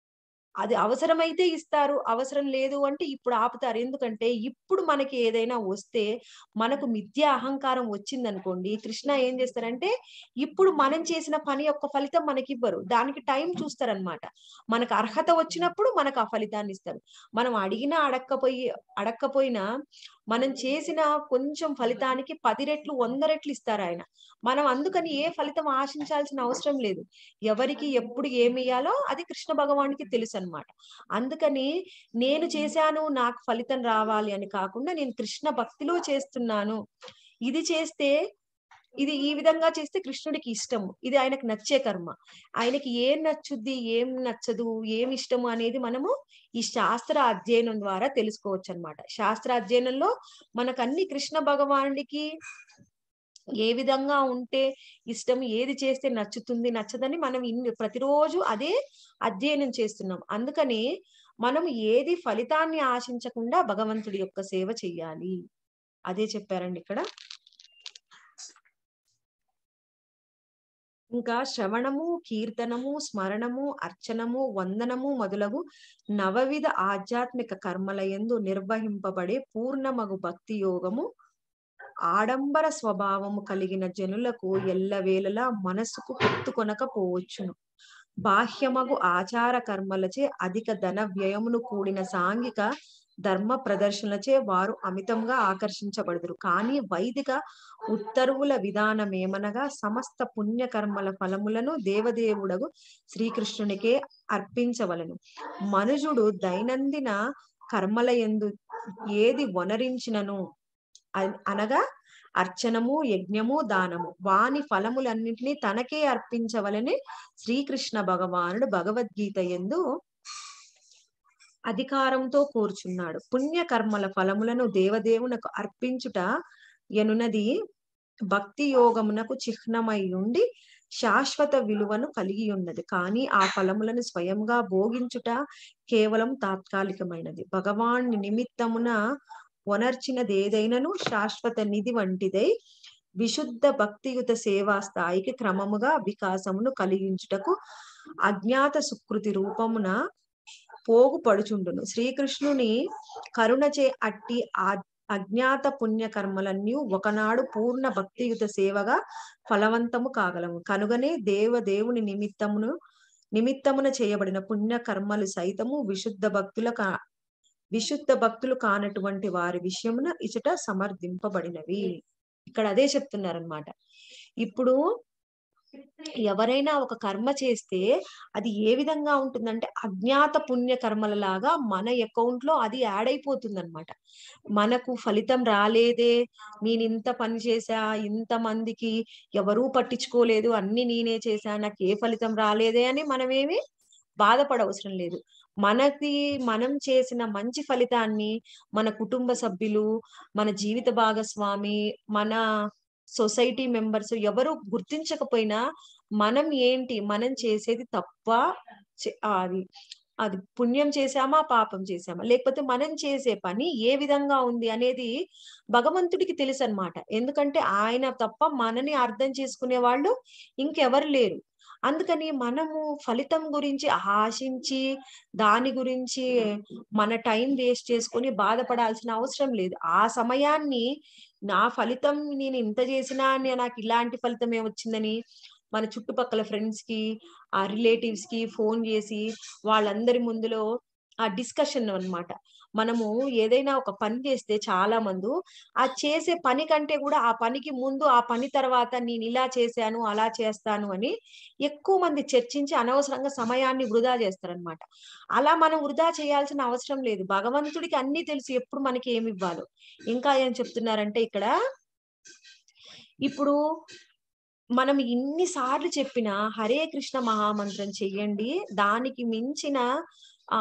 అది అవసరమైతే ఇస్తారు అవసరం లేదు అంటే ఇప్పుడు ఆపుతారు ఎందుకంటే ఇప్పుడు మనకి ఏదైనా వస్తే మనకు మిథ్య అహంకారం వచ్చింది అనుకోండి కృష్ణ ఏం చేస్తారంటే ఇప్పుడు మనం చేసిన పని యొక్క ఫలితం మనకి ఇవ్వరు దానికి టైం చూస్తారనమాట మనకు అర్హత వచ్చినప్పుడు మనకు ఆ ఫలితాన్ని ఇస్తారు మనం అడిగినా అడక్కపోయి అడక్కపోయినా మనం చేసిన కొంచెం ఫలితానికి పది రెట్లు వంద రెట్లు ఇస్తారు ఆయన మనం అందుకని ఏ ఫలితం ఆశించాల్సిన అవసరం లేదు ఎవరికి ఎప్పుడు ఏమి ఇయ్యాలో అది కృష్ణ భగవానికి తెలుసు అన్నమాట అందుకని నేను చేశాను నాకు ఫలితం రావాలి అని కాకుండా నేను కృష్ణ భక్తిలో చేస్తున్నాను ఇది చేస్తే ఇది ఈ విధంగా చేస్తే కృష్ణుడికి ఇష్టము ఇది ఆయనకు నచ్చే కర్మ ఆయనకి ఏం నచ్చుద్ది ఏం నచ్చదు ఏం ఇష్టము అనేది మనము ఈ శాస్త్ర అధ్యయనం ద్వారా తెలుసుకోవచ్చు అన్నమాట శాస్త్ర అధ్యయనంలో మనకు అన్ని కృష్ణ భగవానుడికి ఏ విధంగా ఉంటే ఇష్టం ఏది చేస్తే నచ్చుతుంది నచ్చదని మనం ఇన్ని ప్రతిరోజు అదే అధ్యయనం చేస్తున్నాం అందుకని మనం ఏది ఫలితాన్ని ఆశించకుండా భగవంతుడి యొక్క సేవ చెయ్యాలి అదే చెప్పారండి ఇక్కడ ఇంకా శ్రవణము కీర్తనము స్మరణము అర్చనము వందనము మొదలగు నవవిధ ఆధ్యాత్మిక కర్మల యందు నిర్వహింపబడే పూర్ణమగు భక్తి యోగము ఆడంబర స్వభావము కలిగిన జనులకు ఎల్లవేళలా మనసుకు కొనకపోవచ్చును బాహ్యమగు ఆచార కర్మలచే అధిక ధన వ్యయమును కూడిన సాంఘిక ధర్మ ప్రదర్శనలచే వారు అమితంగా ఆకర్షించబడదురు కానీ వైదిక ఉత్తర్వుల విధానమేమనగా సమస్త పుణ్యకర్మల ఫలములను దేవదేవుడగు శ్రీకృష్ణునికే అర్పించవలను మనుజుడు దైనందిన కర్మల యందు ఏది వనరించినను అ- అనగా అర్చనము యజ్ఞము దానము వాని ఫలములన్నింటినీ తనకే అర్పించవలని శ్రీకృష్ణ భగవానుడు భగవద్గీత ఎందు అధికారంతో కూర్చున్నాడు పుణ్య కర్మల ఫలములను దేవదేవునకు అర్పించుట ఎనునది భక్తి యోగమునకు చిహ్నమై ఉండి శాశ్వత విలువను కలిగి ఉన్నది కానీ ఆ ఫలములను స్వయంగా భోగించుట కేవలం తాత్కాలికమైనది భగవాన్ నిమిత్తమున వనర్చినదేదైనను శాశ్వత నిధి వంటిదై విశుద్ధ భక్తియుత సేవా స్థాయికి క్రమముగా వికాసమును కలిగించుటకు అజ్ఞాత సుకృతి రూపమున పోగుపడుచుండును శ్రీకృష్ణుని కరుణచే అట్టి ఆ అజ్ఞాత పుణ్య కర్మలన్నీ ఒకనాడు పూర్ణ భక్తియుత సేవగా ఫలవంతము కాగలము కనుగనే దేవ దేవుని నిమిత్తమును నిమిత్తమున చేయబడిన పుణ్య కర్మలు సైతము విశుద్ధ భక్తుల కా విశుద్ధ భక్తులు కానటువంటి వారి విషయమున ఇచట సమర్థింపబడినవి ఇక్కడ అదే చెప్తున్నారనమాట ఇప్పుడు ఎవరైనా ఒక కర్మ చేస్తే అది ఏ విధంగా ఉంటుందంటే అజ్ఞాత పుణ్య కర్మల లాగా మన అకౌంట్ లో అది యాడ్ అయిపోతుంది అనమాట మనకు ఫలితం రాలేదే నేను ఇంత పని చేశా ఇంత మందికి ఎవరూ పట్టించుకోలేదు అన్ని నేనే చేశా నాకు ఏ ఫలితం రాలేదే అని మనమేమి బాధపడవసరం లేదు మనకి మనం చేసిన మంచి ఫలితాన్ని మన కుటుంబ సభ్యులు మన జీవిత భాగస్వామి మన సొసైటీ మెంబర్స్ ఎవరు గుర్తించకపోయినా మనం ఏంటి మనం చేసేది తప్ప చే- అది అది పుణ్యం చేశామా పాపం చేశామా లేకపోతే మనం చేసే పని ఏ విధంగా ఉంది అనేది భగవంతుడికి తెలుసు అన్నమాట ఎందుకంటే ఆయన తప్ప మనని అర్థం చేసుకునే వాళ్ళు ఇంకెవరు లేరు అందుకని మనము ఫలితం గురించి ఆశించి దాని గురించి మన టైం వేస్ట్ చేసుకొని బాధపడాల్సిన అవసరం లేదు ఆ సమయాన్ని నా ఫలితం నేను ఇంత చేసినా అని నాకు ఇలాంటి ఫలితమే వచ్చిందని మన చుట్టుపక్కల ఫ్రెండ్స్ కి ఆ రిలేటివ్స్ కి ఫోన్ చేసి వాళ్ళందరి ముందులో ఆ డిస్కషన్ అన్నమాట మనము ఏదైనా ఒక పని చేస్తే చాలా మంది ఆ చేసే పని కంటే కూడా ఆ పనికి ముందు ఆ పని తర్వాత నేను ఇలా చేశాను అలా చేస్తాను అని ఎక్కువ మంది చర్చించి అనవసరంగా సమయాన్ని వృధా చేస్తారనమాట అలా మనం వృధా చేయాల్సిన అవసరం లేదు భగవంతుడికి అన్ని తెలుసు ఎప్పుడు మనకి ఏమి ఇవ్వాలో ఇంకా ఏం చెప్తున్నారంటే ఇక్కడ ఇప్పుడు మనం ఇన్నిసార్లు చెప్పిన హరే కృష్ణ మహామంత్రం చెయ్యండి దానికి మించిన ఆ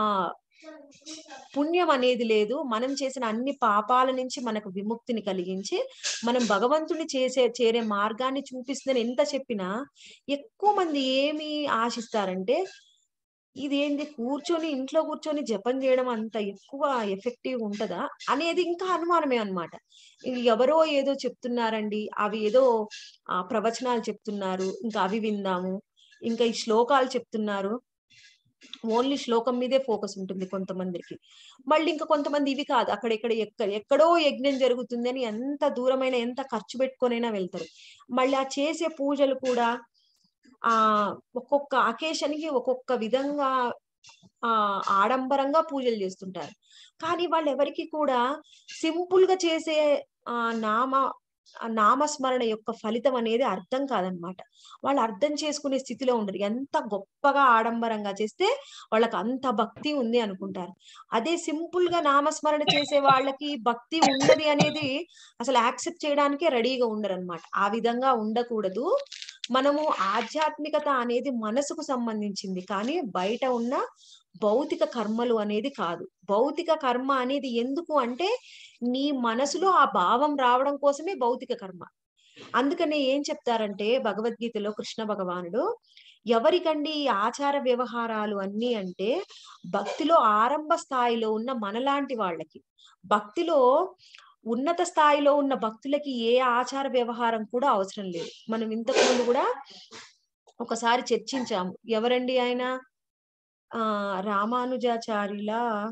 పుణ్యం అనేది లేదు మనం చేసిన అన్ని పాపాల నుంచి మనకు విముక్తిని కలిగించి మనం భగవంతుని చేసే చేరే మార్గాన్ని చూపిస్తుందని ఎంత చెప్పినా ఎక్కువ మంది ఏమి ఆశిస్తారంటే ఇదేంది కూర్చొని ఇంట్లో కూర్చొని జపం చేయడం అంత ఎక్కువ ఎఫెక్టివ్ ఉంటదా అనేది ఇంకా అనుమానమే అన్నమాట ఇది ఎవరో ఏదో చెప్తున్నారండి అవి ఏదో ఆ ప్రవచనాలు చెప్తున్నారు ఇంకా అవి విందాము ఇంకా ఈ శ్లోకాలు చెప్తున్నారు ఓన్లీ శ్లోకం మీదే ఫోకస్ ఉంటుంది కొంతమందికి మళ్ళీ ఇంకా కొంతమంది ఇవి కాదు అక్కడ ఇక్కడ ఎక్క ఎక్కడో యజ్ఞం జరుగుతుంది అని ఎంత దూరమైన ఎంత ఖర్చు పెట్టుకొనైనా వెళ్తారు మళ్ళీ ఆ చేసే పూజలు కూడా ఆ ఒక్కొక్క అకేషన్ కి ఒక్కొక్క విధంగా ఆ ఆడంబరంగా పూజలు చేస్తుంటారు కానీ వాళ్ళు ఎవరికి కూడా సింపుల్ గా చేసే ఆ నామ ఆ నామస్మరణ యొక్క ఫలితం అనేది అర్థం కాదనమాట వాళ్ళు అర్థం చేసుకునే స్థితిలో ఉండరు ఎంత గొప్పగా ఆడంబరంగా చేస్తే వాళ్ళకి అంత భక్తి ఉంది అనుకుంటారు అదే సింపుల్ గా నామస్మరణ చేసే వాళ్ళకి భక్తి ఉన్నది అనేది అసలు యాక్సెప్ట్ చేయడానికే రెడీగా ఉండరు అనమాట ఆ విధంగా ఉండకూడదు మనము ఆధ్యాత్మికత అనేది మనసుకు సంబంధించింది కానీ బయట ఉన్న భౌతిక కర్మలు అనేది కాదు భౌతిక కర్మ అనేది ఎందుకు అంటే నీ మనసులో ఆ భావం రావడం కోసమే భౌతిక కర్మ అందుకనే ఏం చెప్తారంటే భగవద్గీతలో కృష్ణ భగవానుడు ఎవరికండి ఈ ఆచార వ్యవహారాలు అన్ని అంటే భక్తిలో ఆరంభ స్థాయిలో ఉన్న మనలాంటి వాళ్ళకి భక్తిలో ఉన్నత స్థాయిలో ఉన్న భక్తులకి ఏ ఆచార వ్యవహారం కూడా అవసరం లేదు మనం ఇంతకు ముందు కూడా ఒకసారి చర్చించాము ఎవరండి ఆయన ఆ రామానుజాచార్యుల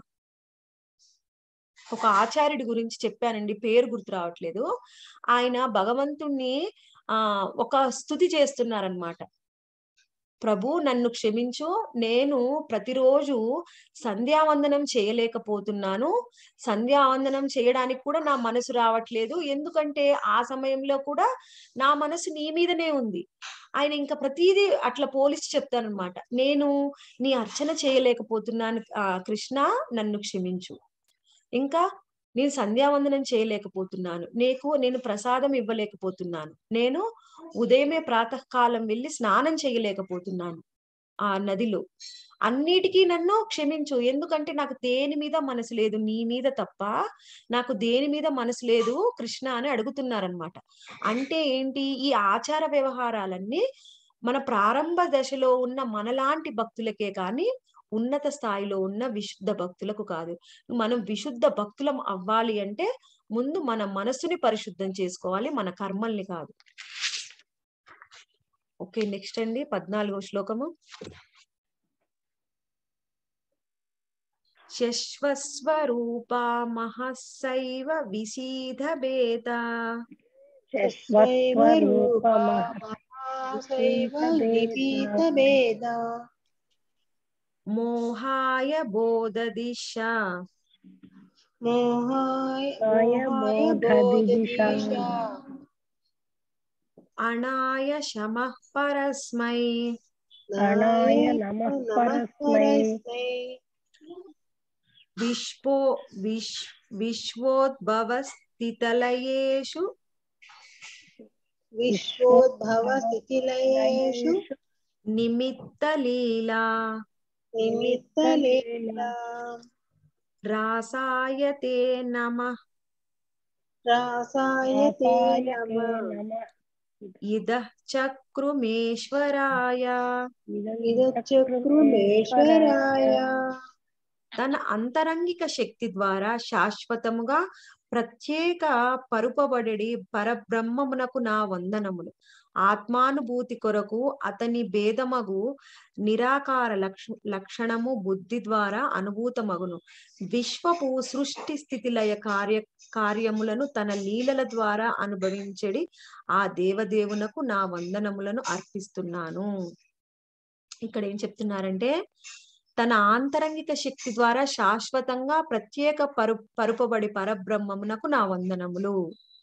ఒక ఆచార్యుడి గురించి చెప్పానండి పేరు గుర్తు రావట్లేదు ఆయన భగవంతుణ్ణి ఆ ఒక స్థుతి చేస్తున్నారనమాట ప్రభు నన్ను క్షమించు నేను ప్రతిరోజు సంధ్యావందనం చేయలేకపోతున్నాను సంధ్యావందనం చేయడానికి కూడా నా మనసు రావట్లేదు ఎందుకంటే ఆ సమయంలో కూడా నా మనసు నీ మీదనే ఉంది ఆయన ఇంకా ప్రతిదీ అట్లా పోలిసి చెప్తానమాట నేను నీ అర్చన చేయలేకపోతున్నాను ఆ కృష్ణ నన్ను క్షమించు ఇంకా నేను సంధ్యావందనం చేయలేకపోతున్నాను నీకు నేను ప్రసాదం ఇవ్వలేకపోతున్నాను నేను ఉదయమే ప్రాతకాలం వెళ్ళి స్నానం చేయలేకపోతున్నాను ఆ నదిలో అన్నిటికీ నన్ను క్షమించు ఎందుకంటే నాకు దేని మీద మనసు లేదు నీ మీద తప్ప నాకు దేని మీద మనసు లేదు కృష్ణ అని అడుగుతున్నారనమాట అంటే ఏంటి ఈ ఆచార వ్యవహారాలన్నీ మన ప్రారంభ దశలో ఉన్న మనలాంటి భక్తులకే కానీ ఉన్నత స్థాయిలో ఉన్న విశుద్ధ భక్తులకు కాదు మనం విశుద్ధ భక్తులం అవ్వాలి అంటే ముందు మన మనస్సుని పరిశుద్ధం చేసుకోవాలి మన కర్మల్ని కాదు ఓకే నెక్స్ట్ అండి పద్నాలుగో శ్లోకము శశ్వస్వరూపా మహస్సైవ విశీధ భేద విపీతభేద మోహాయ బోధదిశ మోహాయ మోహాయ మోహాయ బోధదిశ. బోధదిశ అనాయ శమ పరస్మై ప్రణాయ నమః పరస్మై విశ్వో విశ్ విశ్వోద్భవ స్థితలయేషు విశ్వోద్భవ స్థితిలయేషు నిమిత్త లీలా నిమిత్తలేలా రాసాయ తే నమ రాసాయ తే నమ ఇద చక్రుమేశ్వరాయ ఇదచక్రుమేశ్వరాయ తన అంతరంగిక శక్తి ద్వారా శాశ్వతముగా ప్రత్యేక పరుపబడి పరబ్రహ్మమునకు నా వందనములు ఆత్మానుభూతి కొరకు అతని భేదమగు నిరాకార లక్ష లక్షణము బుద్ధి ద్వారా అనుభూతమగును విశ్వపు సృష్టి స్థితి లయ కార్య కార్యములను తన లీలల ద్వారా అనుభవించడి ఆ దేవదేవునకు నా వందనములను అర్పిస్తున్నాను ఇక్కడ ఏం చెప్తున్నారంటే తన ఆంతరంగిక శక్తి ద్వారా శాశ్వతంగా ప్రత్యేక పరు పరుపబడి పరబ్రహ్మమునకు నా వందనములు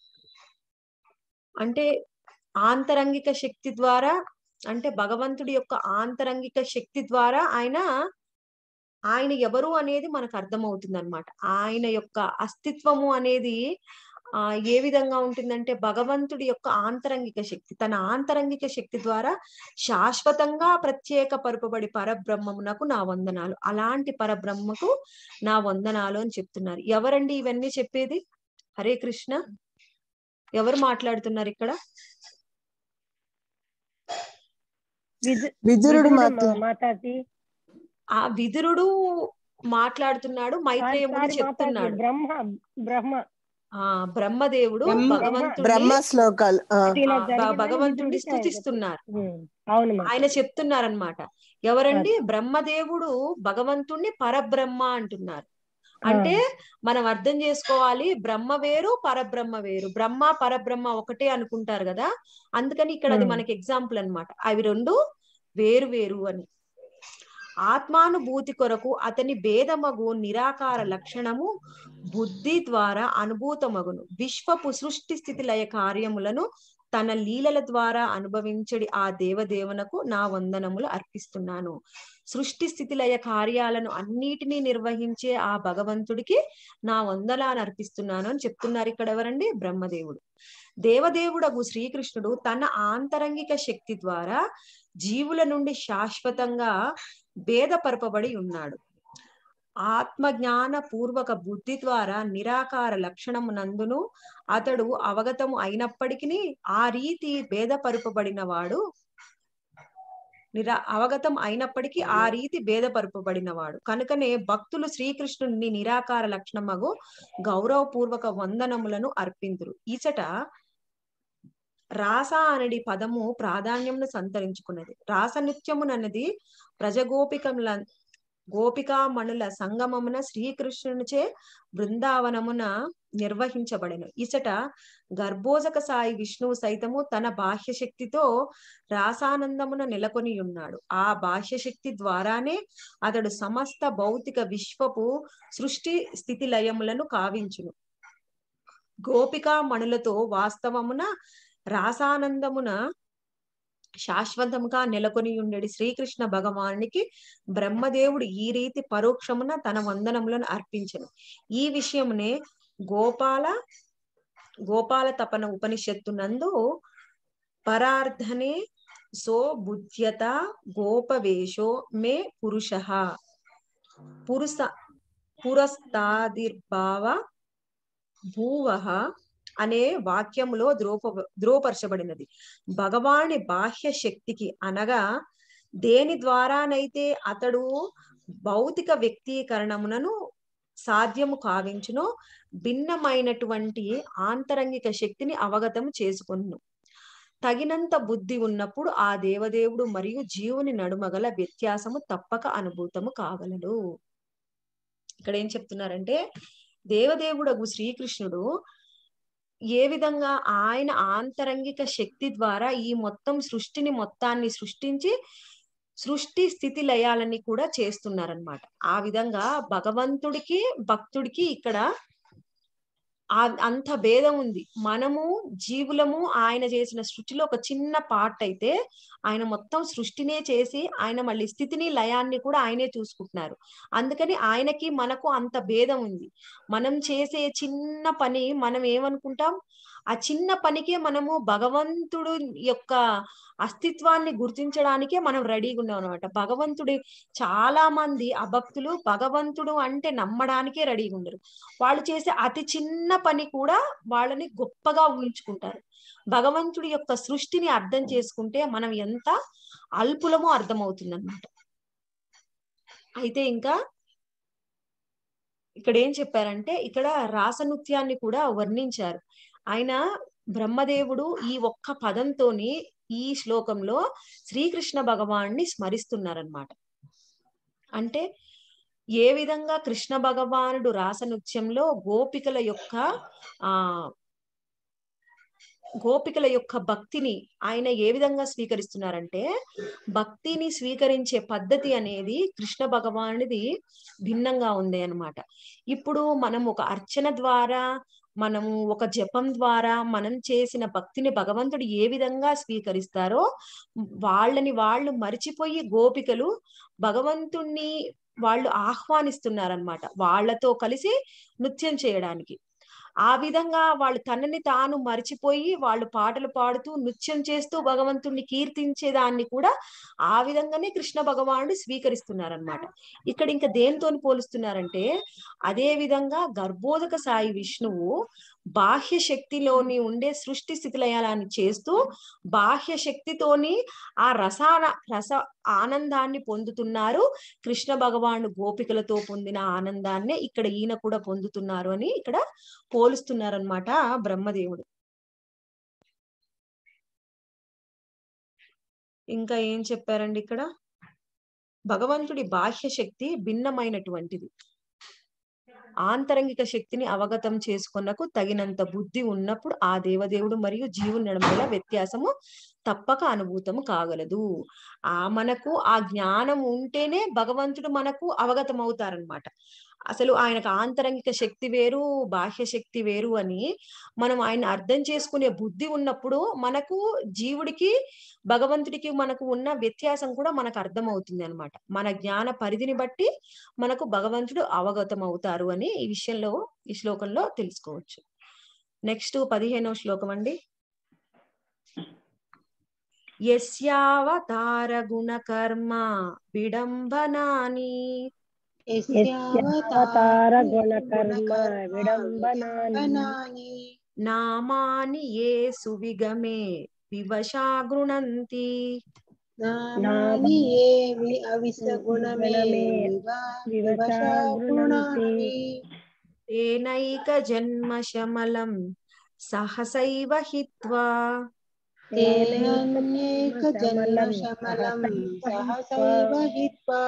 అంటే ఆంతరంగిక శక్తి ద్వారా అంటే భగవంతుడి యొక్క ఆంతరంగిక శక్తి ద్వారా ఆయన ఆయన ఎవరు అనేది మనకు అర్థమవుతుంది అనమాట ఆయన యొక్క అస్తిత్వము అనేది ఆ ఏ విధంగా ఉంటుందంటే భగవంతుడి యొక్క ఆంతరంగిక శక్తి తన ఆంతరంగిక శక్తి ద్వారా శాశ్వతంగా ప్రత్యేక పరుపబడి పరబ్రహ్మమునకు నా వందనాలు అలాంటి పరబ్రహ్మకు నా వందనాలు అని చెప్తున్నారు ఎవరండి ఇవన్నీ చెప్పేది హరే కృష్ణ ఎవరు మాట్లాడుతున్నారు ఇక్కడ విదురుడు మాత మాతాజీ ఆ విదురుడు మాట్లాడుతున్నాడు మైత్రేయముడు సారీ మాతాజీ చెప్తున్నాడు బ్రహ్మ బ్రహ్మ ఆ బ్రహ్మదేవుడు బ్రహ్మ- భగవంతుడిని బ్రహ్మ శ్లోకాలు ఆ, ఇలా ఆ, జరిగిందని భగవంతుడిని విదురుడికి స్తుతిస్తున్నారు ఉమ్, అవును మా ఆయన చెప్తున్నారనమాట ఎవరండి బ్రహ్మదేవుడు భగవంతుణ్ణి పరబ్రహ్మ అంటున్నారు అంటే మనం అర్థం చేసుకోవాలి బ్రహ్మ వేరు పరబ్రహ్మ వేరు బ్రహ్మ పరబ్రహ్మ ఒకటే అనుకుంటారు కదా అందుకని ఇక్కడ అది Hmm. మనకి ఎగ్జాంపుల్ అన్నమాట అవి రెండు వేరు వేరు అని ఆత్మానుభూతి కొరకు అతని భేదమగు నిరాకార లక్షణము బుద్ధి ద్వారా అనుభూతమగును విశ్వపు సృష్టి స్థితి లయ కార్యములను తన లీలల ద్వారా అనుభవించడి ఆ దేవదేవునకు నా వందనములు అర్పిస్తున్నాను సృష్టి స్థితి లయ కార్యాలను అన్నిటినీ నిర్వహించే ఆ భగవంతుడికి నా వందనాలు అర్పిస్తున్నాను అని చెప్తున్నారు ఇక్కడ ఎవరండి బ్రహ్మదేవుడు దేవదేవుడగు శ్రీకృష్ణుడు తన ఆంతరంగిక శక్తి ద్వారా జీవుల నుండి శాశ్వతంగా భేదపరపబడి ఉన్నాడు ఆత్మజ్ఞాన పూర్వక బుద్ధి ద్వారా నిరాకార లక్షణమునందును అతడు అవగతము అయినప్పటికీ ఆ రీతి భేదపరుపబడిన వాడు నిరా అవగతం అయినప్పటికీ ఆ రీతి భేదపరుపబడిన వాడు కనుకనే భక్తులు శ్రీకృష్ణుని నిరాకార లక్షణమగు గౌరవపూర్వక వందనములను అర్పింతురు ఈచట రాస అనడి పదము ప్రాధాన్యమును సంతరించుకున్నది రాస నృత్యమునన్నది ప్రజగోపికముల గోపికామణుల సంగమమున శ్రీకృష్ణునిచే బృందావనమున నిర్వహించబడెను ఇచట గర్భోజక సాయి విష్ణువు సైతము తన బాహ్య శక్తితో రాసానందమున నెలకొని ఉన్నాడు ఆ బాహ్య శక్తి ద్వారానే అతడు సమస్త భౌతిక విశ్వపు సృష్టి స్థితి లయములను కావించును గోపికా మణులతో వాస్తవమున రాసానందమున శాశ్వతముగా నెలకొని ఉండేది శ్రీకృష్ణ భగవానికి బ్రహ్మదేవుడు ఈ రీతి పరోక్షమున తన వందనములను అర్పించను ఈ విషయమునే గోపాల గోపాల తపన ఉపనిషత్తు నందు పరార్థనే సో బుద్ధ్యత గోపవేషో మే పురుష పురుష పురస్తాదిర్భావ భూవహ అనే వాక్యములో ధ్రువ ధ్రువపరచబడినది భగవాని బాహ్య శక్తికి అనగా దేని ద్వారానైతే అతడు భౌతిక వ్యక్తీకరణమునను సాధ్యము కావించునో భిన్నమైనటువంటి ఆంతరంగిక శక్తిని అవగతం చేసుకును తగినంత బుద్ధి ఉన్నప్పుడు ఆ దేవదేవుడు మరియు జీవుని నడుమగల వ్యత్యాసము తప్పక అనుభూతము కాగలడు ఇక్కడ ఏం చెప్తున్నారంటే దేవదేవుడగు శ్రీకృష్ణుడు ఏ విధంగా ఆయన ఆంతరంగిక శక్తి ద్వారా ఈ మొత్తం సృష్టిని మొత్తాన్ని సృష్టించి సృష్టి స్థితి లయాలని కూడా చేస్తున్నారనమాట ఆ విధంగా భగవంతుడికి భక్తుడికి ఇక్కడ అంత భేదం ఉంది మనము జీవులము ఆయన చేసిన సృష్టిలో ఒక చిన్న పార్ట్ అయితే ఆయన మొత్తం సృష్టినే చేసి ఆయన మళ్ళీ స్థితిని లయాన్ని కూడా ఆయనే చూసుకుంటున్నారు అందుకని ఆయనకి మనకు అంత భేదం ఉంది మనం చేసే చిన్న పని మనం ఏమనుకుంటాం ఆ చిన్న పనికే మనము భగవంతుడు యొక్క అస్తిత్వాన్ని గుర్తించడానికే మనం రెడీగా ఉన్నాం అనమాట భగవంతుడి చాలా మంది అభక్తులు భగవంతుడు అంటే నమ్మడానికే రెడీగా ఉండరు వాళ్ళు చేసే అతి చిన్న పని కూడా వాళ్ళని గొప్పగా ఊహించుకుంటారు భగవంతుడి యొక్క సృష్టిని అర్థం చేసుకుంటే మనం ఎంత అల్పులమో అర్థమవుతుంది అనమాట అయితే ఇంకా ఇక్కడ ఏం చెప్పారంటే ఇక్కడ రాసనృత్యాన్ని కూడా వర్ణించారు ఆయన బ్రహ్మదేవుడు ఈ ఒక్క పదంతోని ఈ శ్లోకంలో శ్రీకృష్ణ భగవాన్ని స్మరిస్తున్నారనమాట అంటే ఏ విధంగా కృష్ణ భగవానుడు రాసనృత్యంలో గోపికల యొక్క ఆ గోపికల యొక్క భక్తిని ఆయన ఏ విధంగా స్వీకరిస్తున్నారంటే భక్తిని స్వీకరించే పద్ధతి అనేది కృష్ణ భగవానుడిది భిన్నంగా ఉంది అనమాట ఇప్పుడు మనం ఒక అర్చన ద్వారా మనము ఒక జపం ద్వారా మనం చేసిన భక్తిని భగవంతుడు ఏ విధంగా స్వీకరిస్తారో వాళ్ళని వాళ్ళు మరిచిపోయి గోపికలు భగవంతుణ్ణి వాళ్ళు ఆహ్వానిస్తున్నారనమాట వాళ్ళతో కలిసి నృత్యం చేయడానికి ఆ విధంగా వాళ్ళు తనని తాను మరిచిపోయి వాళ్ళు పాటలు పాడుతూ నృత్యం చేస్తూ భగవంతుణ్ణి కీర్తించేదాన్ని కూడా ఆ విధంగానే కృష్ణ భగవానుడు స్వీకరిస్తున్నారనమాట ఇక్కడ ఇంకా దేనితో పోలుస్తున్నారంటే అదే విధంగా గర్భోదక సాయి విష్ణువు బాహ్య శక్తిలోని ఉండే సృష్టి స్థితిలయాలని చేస్తూ బాహ్య శక్తితోని ఆ రసాన రస ఆనందాన్ని పొందుతున్నారు కృష్ణ భగవాను గోపికలతో పొందిన ఆనందాన్నే ఇక్కడ ఈయన కూడా పొందుతున్నారు అని ఇక్కడ పోలుస్తున్నారనమాట బ్రహ్మదేవుడు ఇంకా ఏం చెప్పారండి ఇక్కడ భగవంతుడి బాహ్య శక్తి భిన్నమైనటువంటిది ఆంతరంగిక శక్తిని అవగతం చేసుకున్నకు తగినంత బుద్ధి ఉన్నప్పుడు ఆ దేవదేవుడు మరియు జీవుని నడుమల వ్యత్యాసము తప్పక అనుభూతము కాగలదు ఆ మనకు ఆ జ్ఞానం ఉంటేనే భగవంతుడు మనకు అవగతం అవుతారనమాట అసలు ఆయనకు ఆంతరంగిక శక్తి వేరు బాహ్య శక్తి వేరు అని మనం ఆయన అర్థం చేసుకునే బుద్ధి ఉన్నప్పుడు మనకు జీవుడికి భగవంతుడికి మనకు ఉన్న వ్యత్యాసం కూడా మనకు అర్థం అవుతుంది అనమాట మన జ్ఞాన పరిధిని బట్టి మనకు భగవంతుడు అవగతం అవుతారు అని ఈ విషయంలో ఈ శ్లోకంలో తెలుసుకోవచ్చు నెక్స్ట్ పదిహేనవ శ్లోకం అండి యస్యావతార గుణకర్మ విడంబనాని యస్యావతార గుణకర్మ విడంబనాని నామాని ఏ సువిగమే వివశా గృణంతి నామాని ఏ వి- అవిసగుణమే వివశా గృణాని తేనైక జన్మ శమలం సహసైవ హిత్వా తేనైక జన్మ శమలం సహసైవ హిత్వా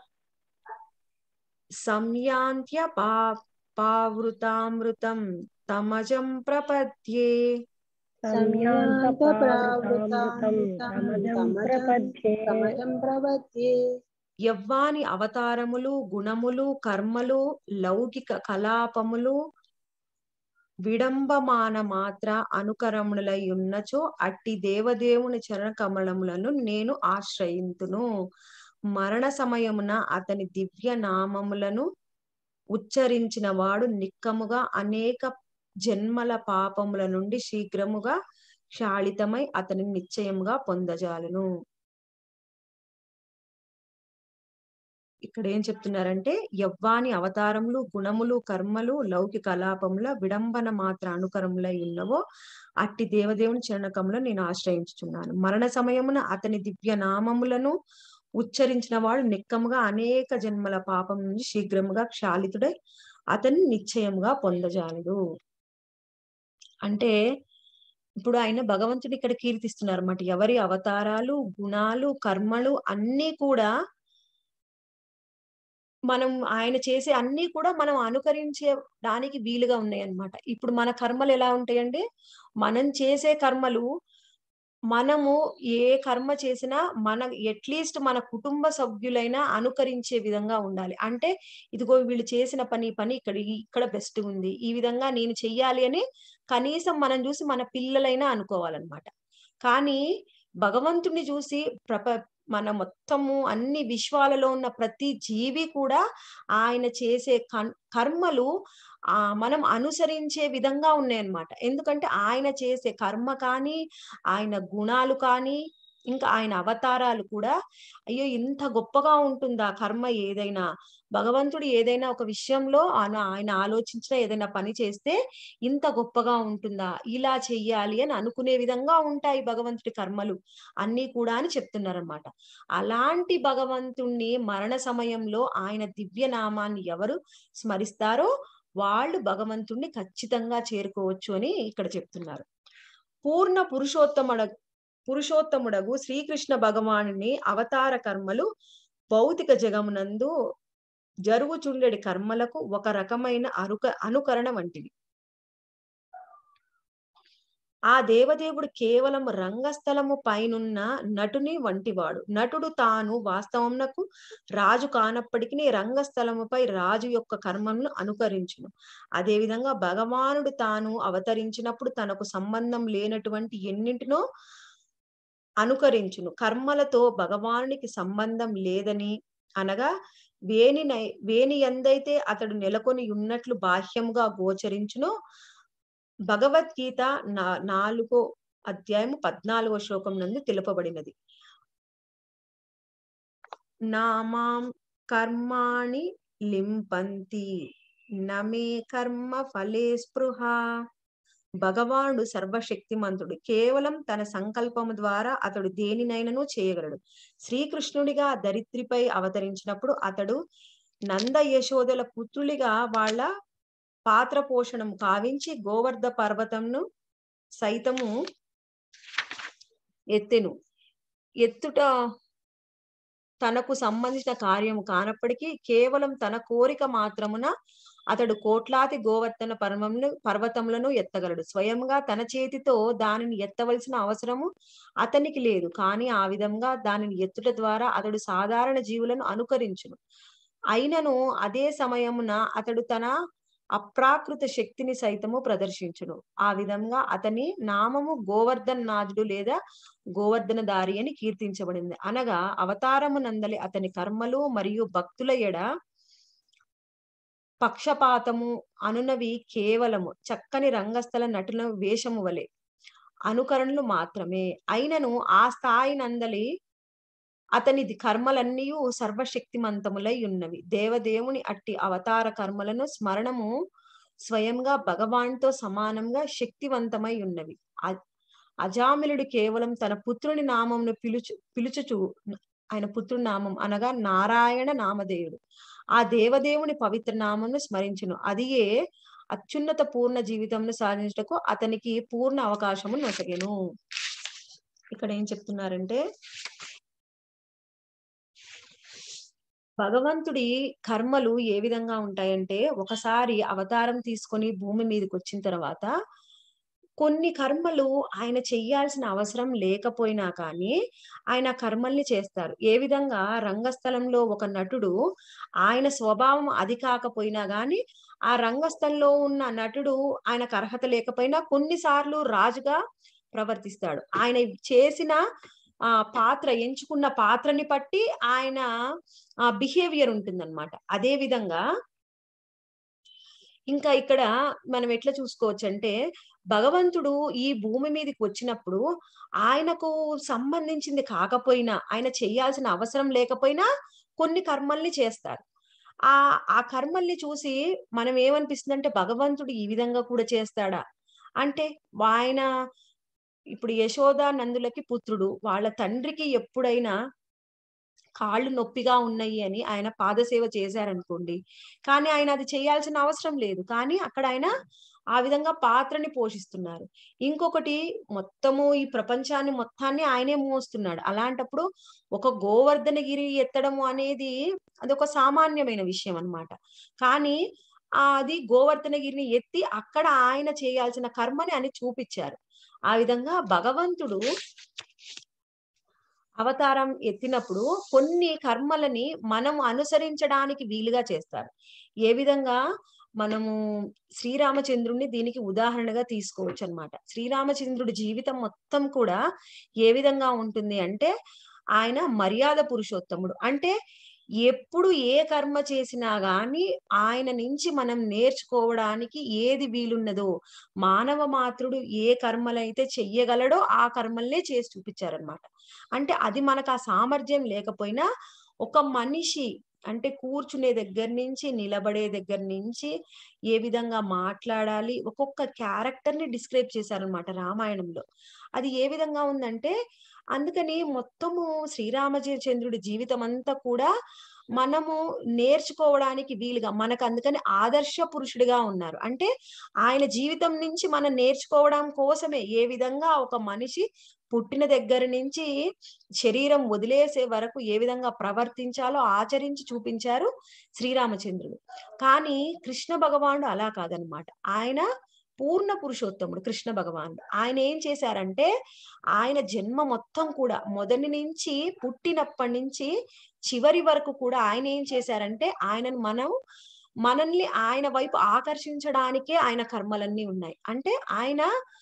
సంయాంత్య పా పావృతామృతం తమజం ప్రపద్యే సంయాంత ప్రావృతామృతం తమజం ప్రపద్యే సమజం ప్రవద్యే యవ్వాని అవతారములు గుణములు కర్మలు లౌకిక కలాపములు విడంబమాన మాత్ర అనుకరములై ఉన్నచో అట్టి దేవదేవుని చరణ కమలములను నేను ఆశ్రయింతును మరణ సమయమున అతని దివ్య నామములను ఉచ్చరించిన వాడు నిక్కముగా అనేక జన్మల పాపముల నుండి శీఘ్రముగా క్షాళితమై అతనిని నిశ్చయంగా పొందజాలను ఇక్కడ ఏం చెప్తున్నారంటే యవ్వాని అవతారములు గుణములు కర్మలు లౌకిక కలాపముల విడంబన మాత్ర అనుకరములై ఉన్నవో అట్టి దేవదేవుని చరణకములో నేను ఆశ్రయించుచున్నాను మరణ సమయమున అతని దివ్య నామములను ఉచ్చరించిన వాడు నిక్కముగా అనేక జన్మల పాపం నుంచి శీఘ్రముగా క్షాళితుడై అతన్ని నిశ్చయముగా పొందజాలడు అంటే ఇప్పుడు ఆయన భగవంతుడు ఇక్కడ కీర్తిస్తున్నారు అన్నమాట ఎవరి అవతారాలు గుణాలు కర్మలు అన్నీ కూడా మనం ఆయన చేసే అన్ని కూడా మనం అనుకరించడానికి వీలుగా ఉన్నాయి అన్నమాట ఇప్పుడు మన కర్మలు ఎలా ఉంటాయండి మనం చేసే కర్మలు మనము ఏ కర్మ చేసినా మన ఎట్లీస్ట్ మన కుటుంబ సభ్యులైనా అనుకరించే విధంగా ఉండాలి అంటే ఇదిగో వీళ్ళు చేసిన పని పని ఇక్కడ ఇక్కడ బెస్ట్ ఉంది ఈ విధంగా నేను చెయ్యాలి అని కనీసం మనం చూసి మన పిల్లలైనా అనుకోవాలన్నమాట కానీ భగవంతుని చూసి ప్రప మన మొత్తము అన్ని విశ్వాలలో ఉన్న ప్రతి జీవి కూడా ఆయన చేసే కర్మలు ఆ మనం అనుసరించే విధంగా ఉన్నాయన్నమాట ఎందుకంటే ఆయన చేసే కర్మ కానీ ఆయన గుణాలు కానీ ఇంకా ఆయన అవతారాలు కూడా అయ్యో ఇంత గొప్పగా ఉంటుందా కర్మ ఏదైనా భగవంతుడు ఏదైనా ఒక విషయంలో ఆయన ఆలోచించిన ఏదైనా పని చేస్తే ఇంత గొప్పగా ఉంటుందా ఇలా చెయ్యాలి అని అనుకునే విధంగా ఉంటాయి భగవంతుడి కర్మలు అన్ని కూడా అని చెప్తున్నారనమాట అలాంటి భగవంతుణ్ణి మరణ సమయంలో ఆయన దివ్య నామాన్ని ఎవరు స్మరిస్తారో వాళ్ళు భగవంతుణ్ణి ఖచ్చితంగా చేరుకోవచ్చు అని ఇక్కడ చెప్తున్నారు పూర్ణ పురుషోత్తముడ పురుషోత్తముడగు శ్రీకృష్ణ భగవానుని అవతార కర్మలు భౌతిక జగమునందు జరుగుచుండెడి కర్మలకు ఒక రకమైన అరుక అనుకరణ వంటివి ఆ దేవదేవుడు కేవలం రంగస్థలము పైనున్న నటుని వంటివాడు నటుడు తాను వాస్తవమునకు రాజు కానప్పటికీ రంగస్థలముపై రాజు యొక్క కర్మలను అనుకరించును అదేవిధంగా భగవానుడు తాను అవతరించినప్పుడు తనకు సంబంధం లేనటువంటి ఎన్నింటినో అనుకరించును కర్మలతో భగవానునికి సంబంధం లేదని అనగా వేని వేని ఎందైతే అతడు నెలకొని ఉన్నట్లు బాహ్యంగా గోచరించునో భగవద్గీత నా నాలుగో అధ్యాయము పద్నాలుగో శ్లోకం నందు తెలుపబడినది నామాం కర్మాణి లింపంతి నమే కర్మ ఫలే స్పృహ భగవానుడు సర్వశక్తిమంతుడు కేవలం తన సంకల్పము ద్వారా అతడు దేనినైనను చేయగలడు శ్రీకృష్ణుడిగా దరిద్రిపై అవతరించినప్పుడు అతడు నంద యశోదల పుత్రులిగా వాళ్ళ పాత్ర పోషణం కావించి గోవర్ధ పర్వతంను సైతము ఎత్తెను ఎత్తుట తనకు సంబంధించిన కార్యము కానప్పటికీ కేవలం తన కోరిక మాత్రమున అతడు కోట్లాది గోవర్ధన పర్వమును పర్వతములను ఎత్తగలడు స్వయంగా తన చేతితో దానిని ఎత్తవలసిన అవసరము అతనికి లేదు కానీ ఆ విధంగా దానిని ఎత్తుట ద్వారా అతడు సాధారణ జీవులను అనుకరించును అయినను అదే సమయమున అతడు తన అప్రాకృత శక్తిని సైతము ప్రదర్శించును ఆ విధంగా అతని నామము గోవర్ధన్ నాథుడు లేదా గోవర్ధన దారి అని కీర్తించబడింది అనగా అవతారము నందలి అతని కర్మలు మరియు భక్తుల ఎడ పక్షపాతము అనునవి కేవలము చక్కని రంగస్థల నటుల వేషము వలె అనుకరణలు మాత్రమే అయినను ఆ స్థాయి నందలి అతని కర్మలన్నీ సర్వశక్తిమంతములై ఉన్నవి దేవదేవుని అట్టి అవతార కర్మలను స్మరణము స్వయంగా భగవాన్తో సమానంగా శక్తివంతమై ఉన్నవి అజామిలుడు కేవలం తన పుత్రుని నామమును పిలుచు పిలుచుచు ఆయన పుత్రుని నామం అనగా నారాయణ నామదేవుడు ఆ దేవదేవుని పవిత్ర నామమును స్మరించును అదియే అత్యున్నత పూర్ణ జీవితంను సాధించటకు అతనికి పూర్ణ అవకాశము నొసగెను ఇక్కడ ఏం చెప్తున్నారంటే భగవంతుడి కర్మలు ఏ విధంగా ఉంటాయంటే ఒకసారి అవతారం తీసుకొని భూమి మీదకి వచ్చిన తర్వాత కొన్ని కర్మలు ఆయన చెయ్యాల్సిన అవసరం లేకపోయినా కానీ ఆయన కర్మల్ని చేస్తారు ఏ విధంగా రంగస్థలంలో ఒక నటుడు ఆయన స్వభావం అది కాకపోయినా గాని ఆ రంగస్థలంలో ఉన్న నటుడు ఆయనకు అర్హత లేకపోయినా కొన్నిసార్లు రాజుగా ప్రవర్తిస్తాడు ఆయన చేసిన ఆ పాత్ర ఎంచుకున్న పాత్రని బట్టి ఆయన ఆ బిహేవియర్ ఉంటుందన్నమాట అదే విధంగా ఇంకా ఇక్కడ మనం ఎట్లా చూసుకోవచ్చు అంటే భగవంతుడు ఈ భూమి మీదకి వచ్చినప్పుడు ఆయనకు సంబంధించింది కాకపోయినా ఆయన చేయాల్సిన అవసరం లేకపోయినా కొన్ని కర్మల్ని చేస్తారు ఆ ఆ కర్మల్ని చూసి మనం ఏమనిపిస్తుంది అంటే భగవంతుడు ఈ విధంగా కూడా చేస్తాడా అంటే ఆయన ఇప్పుడు యశోద నందులకి పుత్రుడు వాళ్ళ తండ్రికి ఎప్పుడైనా కాళ్ళు నొప్పిగా ఉన్నాయి అని ఆయన పాదసేవ చేశారనుకోండి కానీ ఆయన అది చేయాల్సిన అవసరం లేదు కానీ అక్కడ ఆయన ఆ విధంగా పాత్రని పోషిస్తున్నారు ఇంకొకటి మొత్తము ఈ ప్రపంచాన్ని మొత్తాన్ని ఆయనే మోస్తున్నాడు అలాంటప్పుడు ఒక గోవర్ధనగిరి ఎత్తడము అనేది అది ఒక సామాన్యమైన విషయం అన్నమాట కానీ ఆ అది గోవర్ధనగిరిని ఎత్తి అక్కడ ఆయన చేయాల్సిన కర్మని అని చూపించారు ఆ విధంగా భగవంతుడు అవతారం ఎత్తినప్పుడు కొన్ని కర్మలని మనం అనుసరించడానికి వీలుగా చేస్తారు ఏ విధంగా మనము శ్రీరామచంద్రుణ్ణి దీనికి ఉదాహరణగా తీసుకోవచ్చు అన్నమాట శ్రీరామచంద్రుడి జీవితం మొత్తం కూడా ఏ విధంగా ఉంటుంది అంటే ఆయన మర్యాద పురుషోత్తముడు అంటే ఎప్పుడు ఏ కర్మ చేసినా గాని ఆయన నుంచి మనం నేర్చుకోవడానికి ఏది వీలున్నదో మానవ మాత్రుడు ఏ కర్మలైతే చెయ్యగలడో ఆ కర్మల్నే చేసి చూపించారనమాట అంటే అది మనకు ఆ సామర్థ్యం లేకపోయినా ఒక మనిషి అంటే కూర్చునే దగ్గర నుంచి నిలబడే దగ్గర నుంచి ఏ విధంగా మాట్లాడాలి ఒక్కొక్క క్యారెక్టర్ ని డిస్క్రైబ్ చేశారనమాట రామాయణంలో అది ఏ విధంగా ఉందంటే అందుకని మొత్తము శ్రీరామచంద్రుడి జీవితం అంతా కూడా మనము నేర్చుకోవడానికి వీలుగా మనకు అందుకని ఆదర్శ పురుషుడిగా ఉన్నారు అంటే ఆయన జీవితం నుంచి మనం నేర్చుకోవడం కోసమే ఏ విధంగా ఒక మనిషి పుట్టిన దగ్గర నుంచి శరీరం వదిలేసే వరకు ఏ విధంగా ప్రవర్తించాలో ఆచరించి చూపించారు శ్రీరామచంద్రుడు కానీ కృష్ణ భగవానుడు అలా కాదనమాట ఆయన పూర్ణ పురుషోత్తముడు కృష్ణ భగవానుడు ఆయన ఏం చేశారంటే ఆయన జన్మ మొత్తం కూడా మొదటి నుంచి పుట్టినప్పటి నుంచి చివరి వరకు కూడా ఆయన ఏం చేశారంటే ఆయనను మనం మనల్ని ఆయన వైపు ఆకర్షించడానికే ఆయన కర్మలన్నీ ఉన్నాయి అంటే ఆయన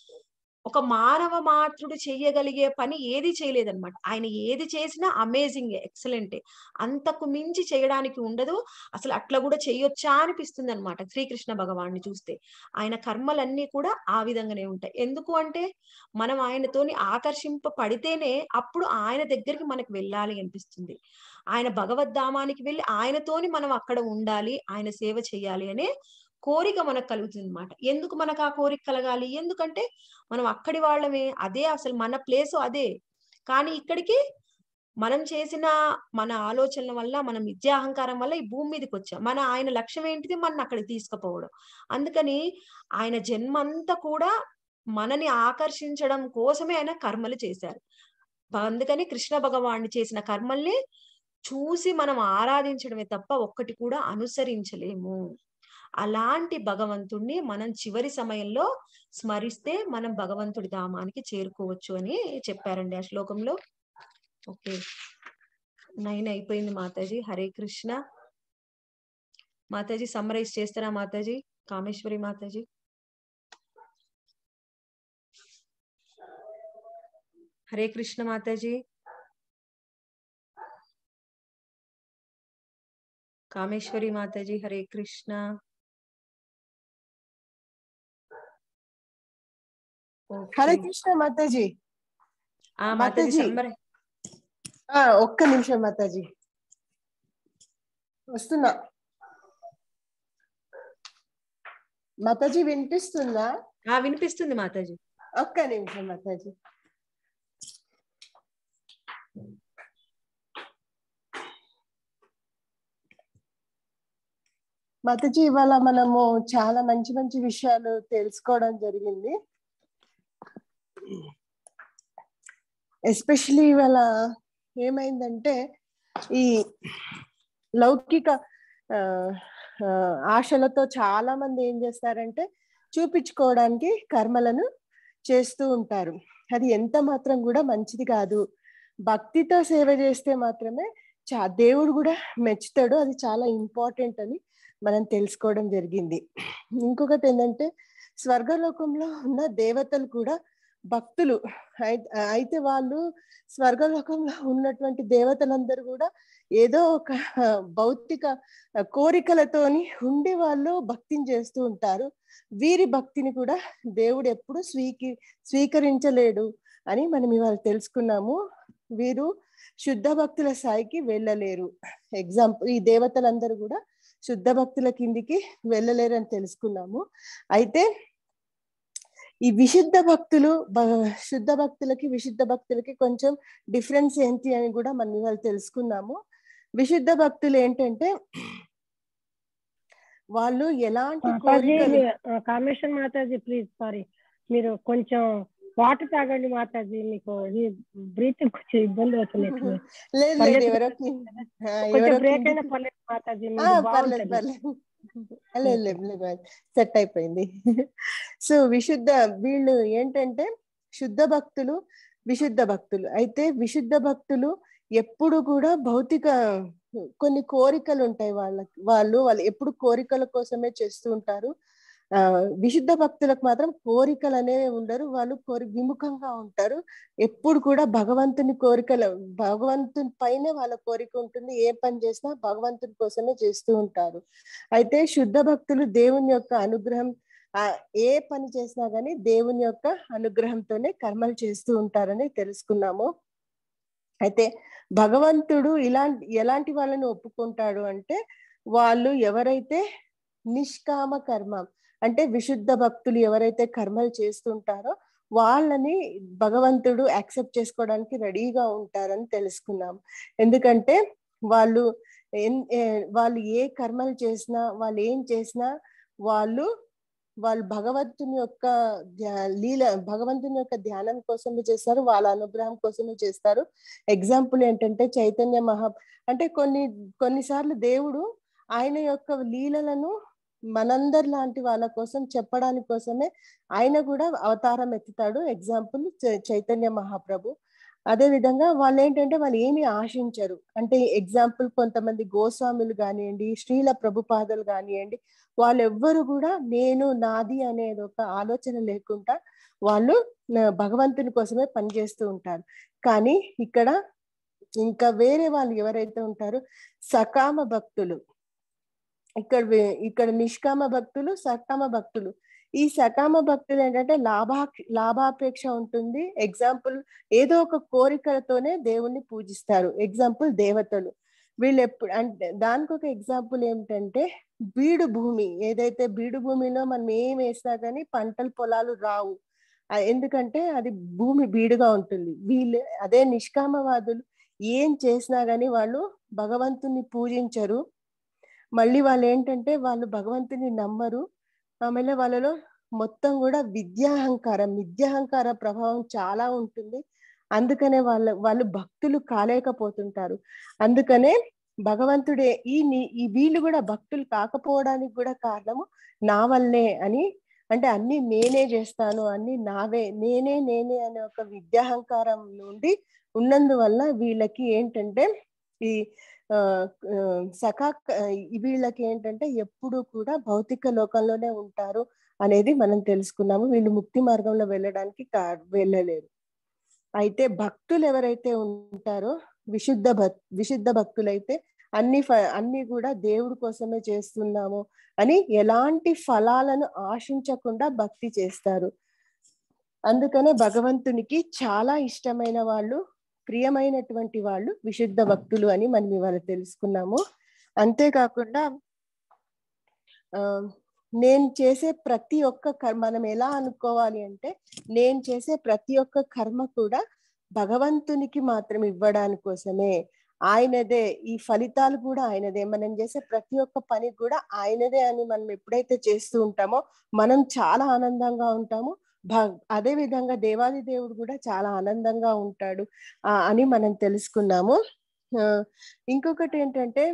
ఒక మానవ మాత్రుడు చెయ్యగలిగే పని ఏది చేయలేదన్నమాట ఆయన ఏది చేసినా అమేజింగ్ ఎక్సలెంట్ అంతకు మించి చేయడానికి ఉండదు అసలు అట్లా కూడా చేయొచ్చా అనిపిస్తుంది అనమాట శ్రీకృష్ణ భగవాన్ని చూస్తే ఆయన కర్మలన్నీ కూడా ఆ విధంగానే ఉంటాయి ఎందుకు అంటే మనం ఆయనతోని ఆకర్షింప పడితేనే అప్పుడు ఆయన దగ్గరికి మనకు వెళ్ళాలి అనిపిస్తుంది ఆయన భగవద్ధామానికి వెళ్ళి ఆయనతోని మనం అక్కడ ఉండాలి ఆయన సేవ చేయాలి అనే కోరిక మనకు కలుగుతుంది అనమాట ఎందుకు మనకు ఆ కోరిక కలగాలి ఎందుకంటే మనం అక్కడి వాళ్ళమే అదే అసలు మన ప్లేస్ అదే కానీ ఇక్కడికి మనం చేసిన మన ఆలోచనల వల్ల మన విద్యాహంకారం వల్ల ఈ భూమి మీదకి వచ్చాం మన ఆయన లక్ష్యం ఏంటిది మన అక్కడికి తీసుకుపోవడం అందుకని ఆయన జన్మంతా కూడా మనని ఆకర్షించడం కోసమే ఆయన కర్మలు చేశారు అందుకని కృష్ణ భగవాన్ని చేసిన కర్మల్ని చూసి మనం ఆరాధించడమే తప్ప ఒక్కటి కూడా అనుసరించలేము అలాంటి భగవంతుణ్ణి మనం చివరి సమయంలో స్మరిస్తే మనం భగవంతుడి ధామానికి చేరుకోవచ్చు అని చెప్పారండి ఆ శ్లోకంలో ఓకే నైన్ అయిపోయింది మాతాజీ హరే కృష్ణ మాతాజీ సమ్మరైజ్ చేస్తారా మాతాజీ కామేశ్వరి మాతాజీ హరే కృష్ణ మాతాజీ కామేశ్వరి మాతాజీ హరే కృష్ణ హరే కృష్ణ మాతాజీ ఆ మాతాజీ మాతాజీ. సమ్మర్ ఆ, ఒక్క నిమిషం మాతాజీ వస్తున్నా మాతాజీ వినిపిస్తుందా ఆ వినిపిస్తుంది మాతాజీ ఒక్క నిమిషం మాతాజీ మాతాజీ ఇవాళ మనము చాలా మంచి మంచి విషయాలు తెలుసుకోవడం జరిగింది ఎస్పెషలీ ఇవాళ ఏమైందంటే ఈ లౌకిక ఆ, ఆ, ఆశలతో చాలా మంది ఏం చేస్తారంటే చూపించుకోవడానికి కర్మలను చేస్తూ ఉంటారు అది ఎంత మాత్రం కూడా మంచిది కాదు భక్తితో సేవ చేస్తే మాత్రమే చా దేవుడు కూడా మెచ్చుతాడు అది చాలా ఇంపార్టెంట్ అని మనం తెలుసుకోవడం జరిగింది ఇంకొకటి ఏంటంటే స్వర్గలోకంలో ఉన్న దేవతలు కూడా భక్తులు అయి- అయితే వాళ్ళు స్వర్గలోకంలో ఉన్నటువంటి దేవతలందరూ కూడా ఏదో ఒక భౌతిక కోరికలతోని ఉండి వాళ్ళు భక్తిని చేస్తూ ఉంటారు వీరి భక్తిని కూడా దేవుడు ఎప్పుడు స్వీకి స్వీకరించలేడు అని మనం ఇవాళ తెలుసుకున్నాము వీరు శుద్ధ భక్తుల స్థాయికి వెళ్ళలేరు ఎగ్జాంపుల్ ఈ దేవతలందరూ కూడా శుద్ధ భక్తుల కిందికి వెళ్ళలేరు అని తెలుసుకున్నాము అయితే ఈ విశుద్ధ భక్తులు బ- శుద్ధ భక్తులకి విశుద్ధ భక్తులకి కొంచెం డిఫరెన్స్ ఏంటి అని కూడా మనం ఇవాళ తెలుసుకున్నాము విశుద్ధ భక్తులు ఏంటంటే వాళ్ళు ఎలాంటి మాతాజీ కోరికలు మీ- కామేశ్వర్ మాతాజీ ప్లీజ్ సారీ మీరు కొంచెం వాటర్ తాగండి మాతాజీ మీకు ఇది బ్రీతింగ్ కొంచెం ఇబ్బంది అవుతుంది లేదు లేదు పర్లేదు. ఎవరో కి- ఆ, కొంచెం ఎవరో బ్రేక్ అయినా కిందికి- పర్లేదు మాతాజీ ఆ, మీరు పర్లేదు బాగుంటుంది పర్లేదు లేదు లేదు సెట్ అయిపోయింది సో విశుద్ధ వీళ్ళు ఏంటంటే శుద్ధ భక్తులు విశుద్ధ భక్తులు అయితే విశుద్ధ భక్తులు ఎప్పుడు కూడా భౌతిక కొన్ని కోరికలు ఉంటాయి వాళ్ళకి వాళ్ళు వాళ్ళు ఎప్పుడు కోరికల కోసమే చేస్తూ ఉంటారు ఆ విశుద్ధ భక్తులకు మాత్రం కోరికలు అనేవి ఉండరు వాళ్ళు కోరి విముఖంగా ఉంటారు ఎప్పుడు కూడా భగవంతుని కోరికలు భగవంతుని పైనే వాళ్ళ కోరిక ఉంటుంది ఏ పని చేసినా భగవంతుని కోసమే చేస్తూ ఉంటారు అయితే శుద్ధ భక్తులు దేవుని యొక్క అనుగ్రహం ఆ ఏ పని చేసినా గానీ దేవుని యొక్క అనుగ్రహంతోనే కర్మలు చేస్తూ ఉంటారని తెలుసుకున్నాము అయితే భగవంతుడు ఇలాంటి ఎలాంటి వాళ్ళని ఒప్పుకుంటాడు అంటే వాళ్ళు ఎవరైతే నిష్కామ కర్మ అంటే విశుద్ధ భక్తులు ఎవరైతే కర్మలు చేస్తుంటారో వాళ్ళని భగవంతుడు యాక్సెప్ట్ చేసుకోవడానికి రెడీగా ఉంటారని తెలుసుకున్నాం ఎందుకంటే వాళ్ళు ఎన్- ఏ- వాళ్ళు ఏ కర్మలు చేసినా వాళ్ళు ఏం చేసినా వాళ్ళు వాళ్ళు భగవంతుని యొక్క ధ్యా- లీల భగవంతుని యొక్క ధ్యానం కోసమే చేస్తారు వాళ్ళ అనుగ్రహం కోసమే చేస్తారు ఎగ్జాంపుల్ ఏంటంటే చైతన్య మహా అంటే కొన్ని కొన్నిసార్లు దేవుడు ఆయన యొక్క లీలలను మనందరి లాంటి వాళ్ళ కోసం చెప్పడానికి కోసమే ఆయన కూడా అవతారం ఎత్తుతాడు ఎగ్జాంపుల్ చై- చైతన్య మహాప్రభు అదే విధంగా వాళ్ళు ఏంటంటే వాళ్ళు ఏమి ఆశించరు అంటే ఎగ్జాంపుల్ కొంతమంది గోస్వాములు కానివ్వండి శ్రీల ప్రభుపాదలు కానివ్వండి వాళ్ళు ఎవ్వరు కూడా నేను నాది అనేది ఒక ఆలోచన లేకుండా వాళ్ళు ఆ, భగవంతుని కోసమే పనిచేస్తూ ఉంటారు కానీ ఇక్కడ ఇంకా వేరే వాళ్ళు ఎవరైతే ఉంటారో సకామ భక్తులు ఇక్కడ వే- ఇక్కడ నిష్కామ భక్తులు సకామ భక్తులు ఈ సకామ భక్తులు ఏంటంటే లాభా లాభాపేక్ష ఉంటుంది ఎగ్జాంపుల్ ఏదో ఒక కోరికలతోనే దేవుణ్ణి పూజిస్తారు ఎగ్జాంపుల్ దేవతలు వీళ్ళు ఎప్పుడు అంటే దానికి ఒక ఎగ్జాంపుల్ ఏమిటంటే బీడు భూమి ఏదైతే బీడు భూమిలో మనం ఏం వేసినా కానీ పంటలు పొలాలు రావు ఆ, ఎందుకంటే అది భూమి బీడుగా ఉంటుంది వీళ్ళు అదే నిష్కామవాదులు ఏం చేసినా గానీ వాళ్ళు భగవంతుని పూజించరు మళ్ళీ వాళ్ళు ఏంటంటే వాళ్ళు భగవంతుని నమ్మరు ఆమెలో వాళ్ళలో మొత్తం కూడా విద్యాహంకారం విద్యాహంకార ప్రభావం చాలా ఉంటుంది అందుకనే వాళ్ళ వాళ్ళు భక్తులు కాలేకపోతుంటారు అందుకనే భగవంతుడే ఈ ని- ఈ వీళ్ళు కూడా భక్తులు కాకపోవడానికి కూడా కారణము నా వల్లే అని అంటే అన్ని నేనే చేస్తాను అన్ని నావే నేనే నేనే అనే ఒక విద్యాహంకారం నుండి ఉన్నందువల్ల వీళ్ళకి ఏంటంటే ఈ ఆ, ఆ, సఖా ఈ వీళ్ళకి ఏంటంటే ఎప్పుడు కూడా భౌతిక లోకంలోనే ఉంటారు అనేది మనం తెలుసుకున్నాము వీళ్ళు ముక్తి మార్గంలో వెళ్ళడానికి కా- వెళ్ళలేరు అయితే భక్తులు ఎవరైతే ఉంటారో విశుద్ధ భక్ విశుద్ధ భక్తులైతే అన్ని ఫ- అన్ని కూడా దేవుడి కోసమే చేస్తున్నాము అని ఎలాంటి ఫలాలను ఆశించకుండా భక్తి చేస్తారు అందుకనే భగవంతునికి చాలా ఇష్టమైన వాళ్ళు ప్రియమైనటువంటి వాళ్ళు విశుద్ధ భక్తులు అని మనం ఇవాళ తెలుసుకున్నాము అంతేకాకుండా ఆ నేను చేసే ప్రతి ఒక్క కర్మ మనం ఎలా అనుకోవాలి అంటే నేను చేసే ప్రతి ఒక్క కర్మ కూడా భగవంతునికి మాత్రం ఇవ్వడానికి కోసమే ఆయనదే ఈ ఫలితాలు కూడా ఆయనదే మనం చేసే ప్రతి ఒక్క పని కూడా ఆయనదే అని మనం ఎప్పుడైతే చేస్తూ ఉంటామో మనం చాలా ఆనందంగా ఉంటాము భ- అదే విధంగా దేవాది దేవుడు కూడా చాలా ఆనందంగా ఉంటాడు ఆ, అని మనం తెలుసుకున్నాము ఆ, ఇంకొకటి ఏంటంటే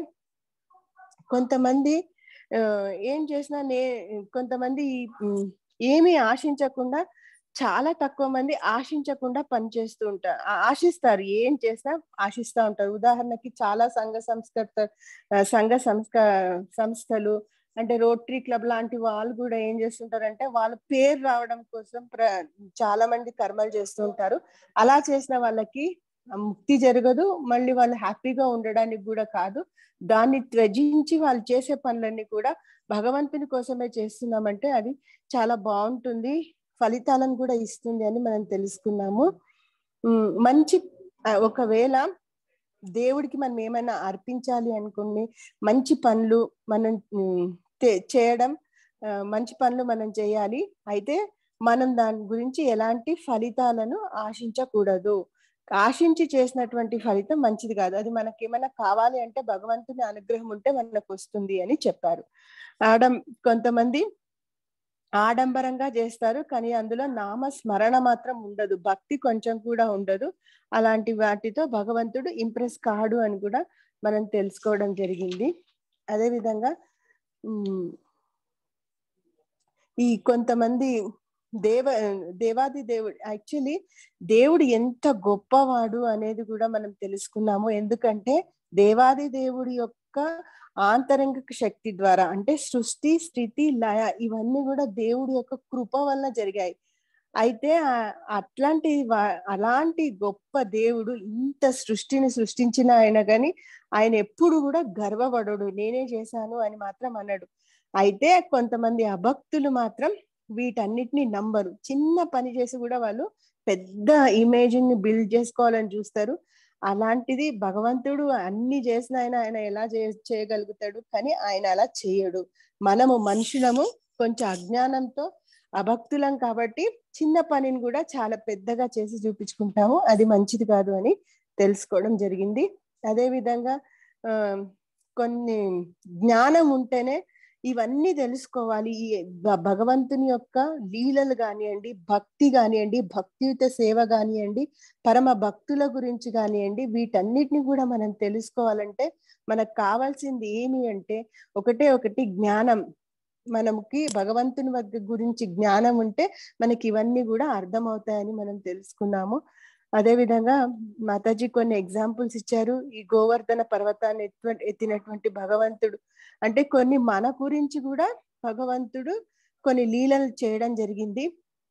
కొంతమంది ఆ, ఏం చేసినా నే కొంతమంది ఉమ్, ఏమీ ఆశించకుండా చాలా తక్కువ మంది ఆశించకుండా పనిచేస్తూ ఉంటారు ఆ- ఆశిస్తారు ఏం చేసినా ఆశిస్తూ ఉంటారు ఉదాహరణకి చాలా సంఘ సంస్కర్త ఆ, సంఘ సంస్క సంస్థలు అంటే రోటరీ క్లబ్ లాంటి వాళ్ళు కూడా ఏం చేస్తుంటారంటే వాళ్ళ పేరు రావడం కోసం ప్ర చాలా మంది కర్మలు చేస్తూ ఉంటారు అలా చేసిన వాళ్ళకి ఆ ముక్తి జరగదు మళ్ళీ వాళ్ళు హ్యాపీగా ఉండడానికి కూడా కాదు దాన్ని త్యజించి వాళ్ళు చేసే పనులన్నీ కూడా భగవంతుని కోసమే చేస్తున్నామంటే అది చాలా బాగుంటుంది ఫలితాలను కూడా ఇస్తుంది అని మనం తెలుసుకున్నాము ఉమ్, మంచి ఆ, ఒకవేళ దేవుడికి మనం ఏమైనా అర్పించాలి అనుకుని మంచి పనులు మనం ఉమ్, తే- చేయడం ఆ, మంచి పనులు మనం చేయాలి అయితే మనం దాని గురించి ఎలాంటి ఫలితాలను ఆశించకూడదు ఆశించి చేసినటువంటి ఫలితం మంచిది కాదు అది మనకి ఏమైనా కావాలి అంటే భగవంతుని అనుగ్రహం ఉంటే మనకు వస్తుంది అని చెప్పారు ఆడం కొంతమంది ఆడంబరంగా చేస్తారు కానీ అందులో నామ స్మరణ మాత్రం ఉండదు భక్తి కొంచెం కూడా ఉండదు అలాంటి వాటితో భగవంతుడు ఇంప్రెస్ కాడు అని కూడా మనం తెలుసుకోవడం జరిగింది అదే విధంగా ఉమ్, ఈ కొంతమంది దేవ దేవాది దేవుడు యాక్చువల్లీ దేవుడు ఎంత గొప్పవాడు అనేది కూడా మనం తెలుసుకున్నాము ఎందుకంటే దేవాది దేవుడి యొక్క ఆంతరంగిక శక్తి ద్వారా అంటే సృష్టి స్థితి లయ ఇవన్నీ కూడా దేవుడి యొక్క కృప వల్ల జరిగాయి అయితే ఆ- అట్లాంటి వా- అలాంటి గొప్ప దేవుడు ఇంత సృష్టిని సృష్టించిన ఆయన గాని ఆయన ఎప్పుడు కూడా గర్వపడడు నేనే చేశాను అని మాత్రం అన్నాడు అయితే కొంతమంది అభక్తులు మాత్రం వీటన్నిటిని నంబరు చిన్న పని చేసి కూడా వాళ్ళు పెద్ద ఇమేజ్ ని బిల్డ్ చేసుకోవాలని చూస్తారు అలాంటిది భగవంతుడు అన్ని చేసిన ఆయన ఆయన ఎలా చే- చేయగలుగుతాడు కానీ ఆయన అలా చేయడు మనము మనుషులము కొంచెం అజ్ఞానంతో అభక్తులం కాబట్టి చిన్న పనిని కూడా చాలా పెద్దగా చేసి చూపించుకుంటాము అది మంచిది కాదు అని తెలుసుకోవడం జరిగింది అదే విధంగా ఆ కొన్ని జ్ఞానం ఉంటేనే ఇవన్నీ తెలుసుకోవాలి ఈ భ- భగవంతుని యొక్క లీలలు కానివ్వండి భక్తి కానివ్వండి భక్తియుత సేవ కానివ్వండి పరమ భక్తుల గురించి కానివ్వండి వీటన్నిటిని కూడా మనం తెలుసుకోవాలంటే మనకు కావాల్సింది ఏమి అంటే ఒకటే ఒకటి జ్ఞానం మనకి భగవంతుని వద్ద గురించి జ్ఞానం ఉంటే మనకి ఇవన్నీ కూడా అర్థమవుతాయని మనం తెలుసుకున్నాము అదే విధంగా మాతాజీ కొన్ని ఎగ్జాంపుల్స్ ఇచ్చారు ఈ గోవర్ధన పర్వతాన్ని ఎత్తువ- ఎత్తినటువంటి భగవంతుడు అంటే కొన్ని మన గురించి కూడా భగవంతుడు కొన్ని లీలలు చేయడం జరిగింది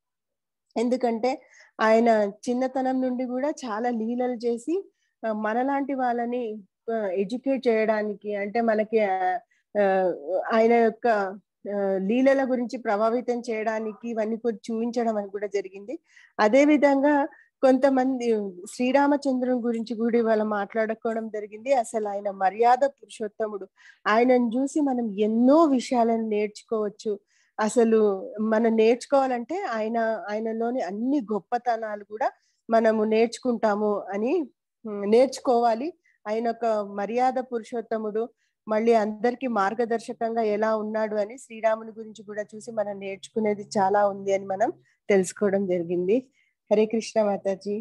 ఎందుకంటే ఆయన చిన్నతనం నుండి కూడా చాలా లీలలు చేసి ఆ, మనలాంటి వాళ్ళని ఎడ్యుకేట్ చేయడానికి అంటే మనకి ఆ, ఆ, ఆయన యొక్క ఆ, లీలల గురించి ప్రభావితం చేయడానికి ఇవన్నీ కూడా చూపించడం అని కూడా జరిగింది అదే విధంగా కొంతమంది శ్రీరామచంద్రుని గురించి కూడా ఇవాళ మాట్లాడుకోవడం జరిగింది అసలు ఆయన మర్యాద పురుషోత్తముడు ఆయనను చూసి మనం ఎన్నో విషయాలను నేర్చుకోవచ్చు అసలు మనం నేర్చుకోవాలంటే ఆయన ఆయనలోని అన్ని గొప్పతనాలు కూడా మనము నేర్చుకుంటాము అని ఉమ్, నేర్చుకోవాలి ఆయన ఒక మర్యాద పురుషోత్తముడు మళ్ళీ అందరికి మార్గదర్శకంగా ఎలా ఉన్నాడు అని శ్రీరాముని గురించి కూడా చూసి మనం నేర్చుకునేది చాలా ఉంది అని మనం తెలుసుకోవడం జరిగింది హరే కృష్ణ మాతాజీ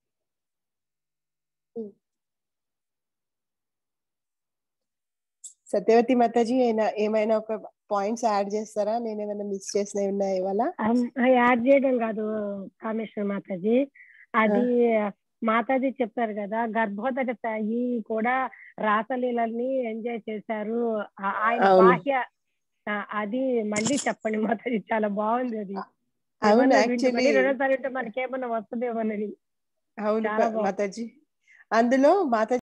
సత్యవతి మాతాజీ ఏమైనా ఏమైనా ఒక పాయింట్స్ యాడ్ చేస్తారా నేను ఏమైనా మిస్ చేసినవి ఉన్నాయా ఇవాళ అమ్- యాడ్ చేయడం కాదు కామేశ్వర మాతాజీ అది మాతాజీ చెప్పారు కదా గర్భోదర తాయి కూడా రాసలీలని ఎంజాయ్ చేశారు ఆ- ఆయన అవును. బాహ్య ఆ, అది మళ్ళీ చెప్పండి మాతాజీ చాలా బాగుంది అది అవును ఏమన్నా వింటే యాక్చువల్లీ మళ్ళీ రెండోసారి వింటే మనకేమన్నా వస్తుందేమోనని అవును చాలా బాగుంది. మాతాజీ అందులో మాతాజీ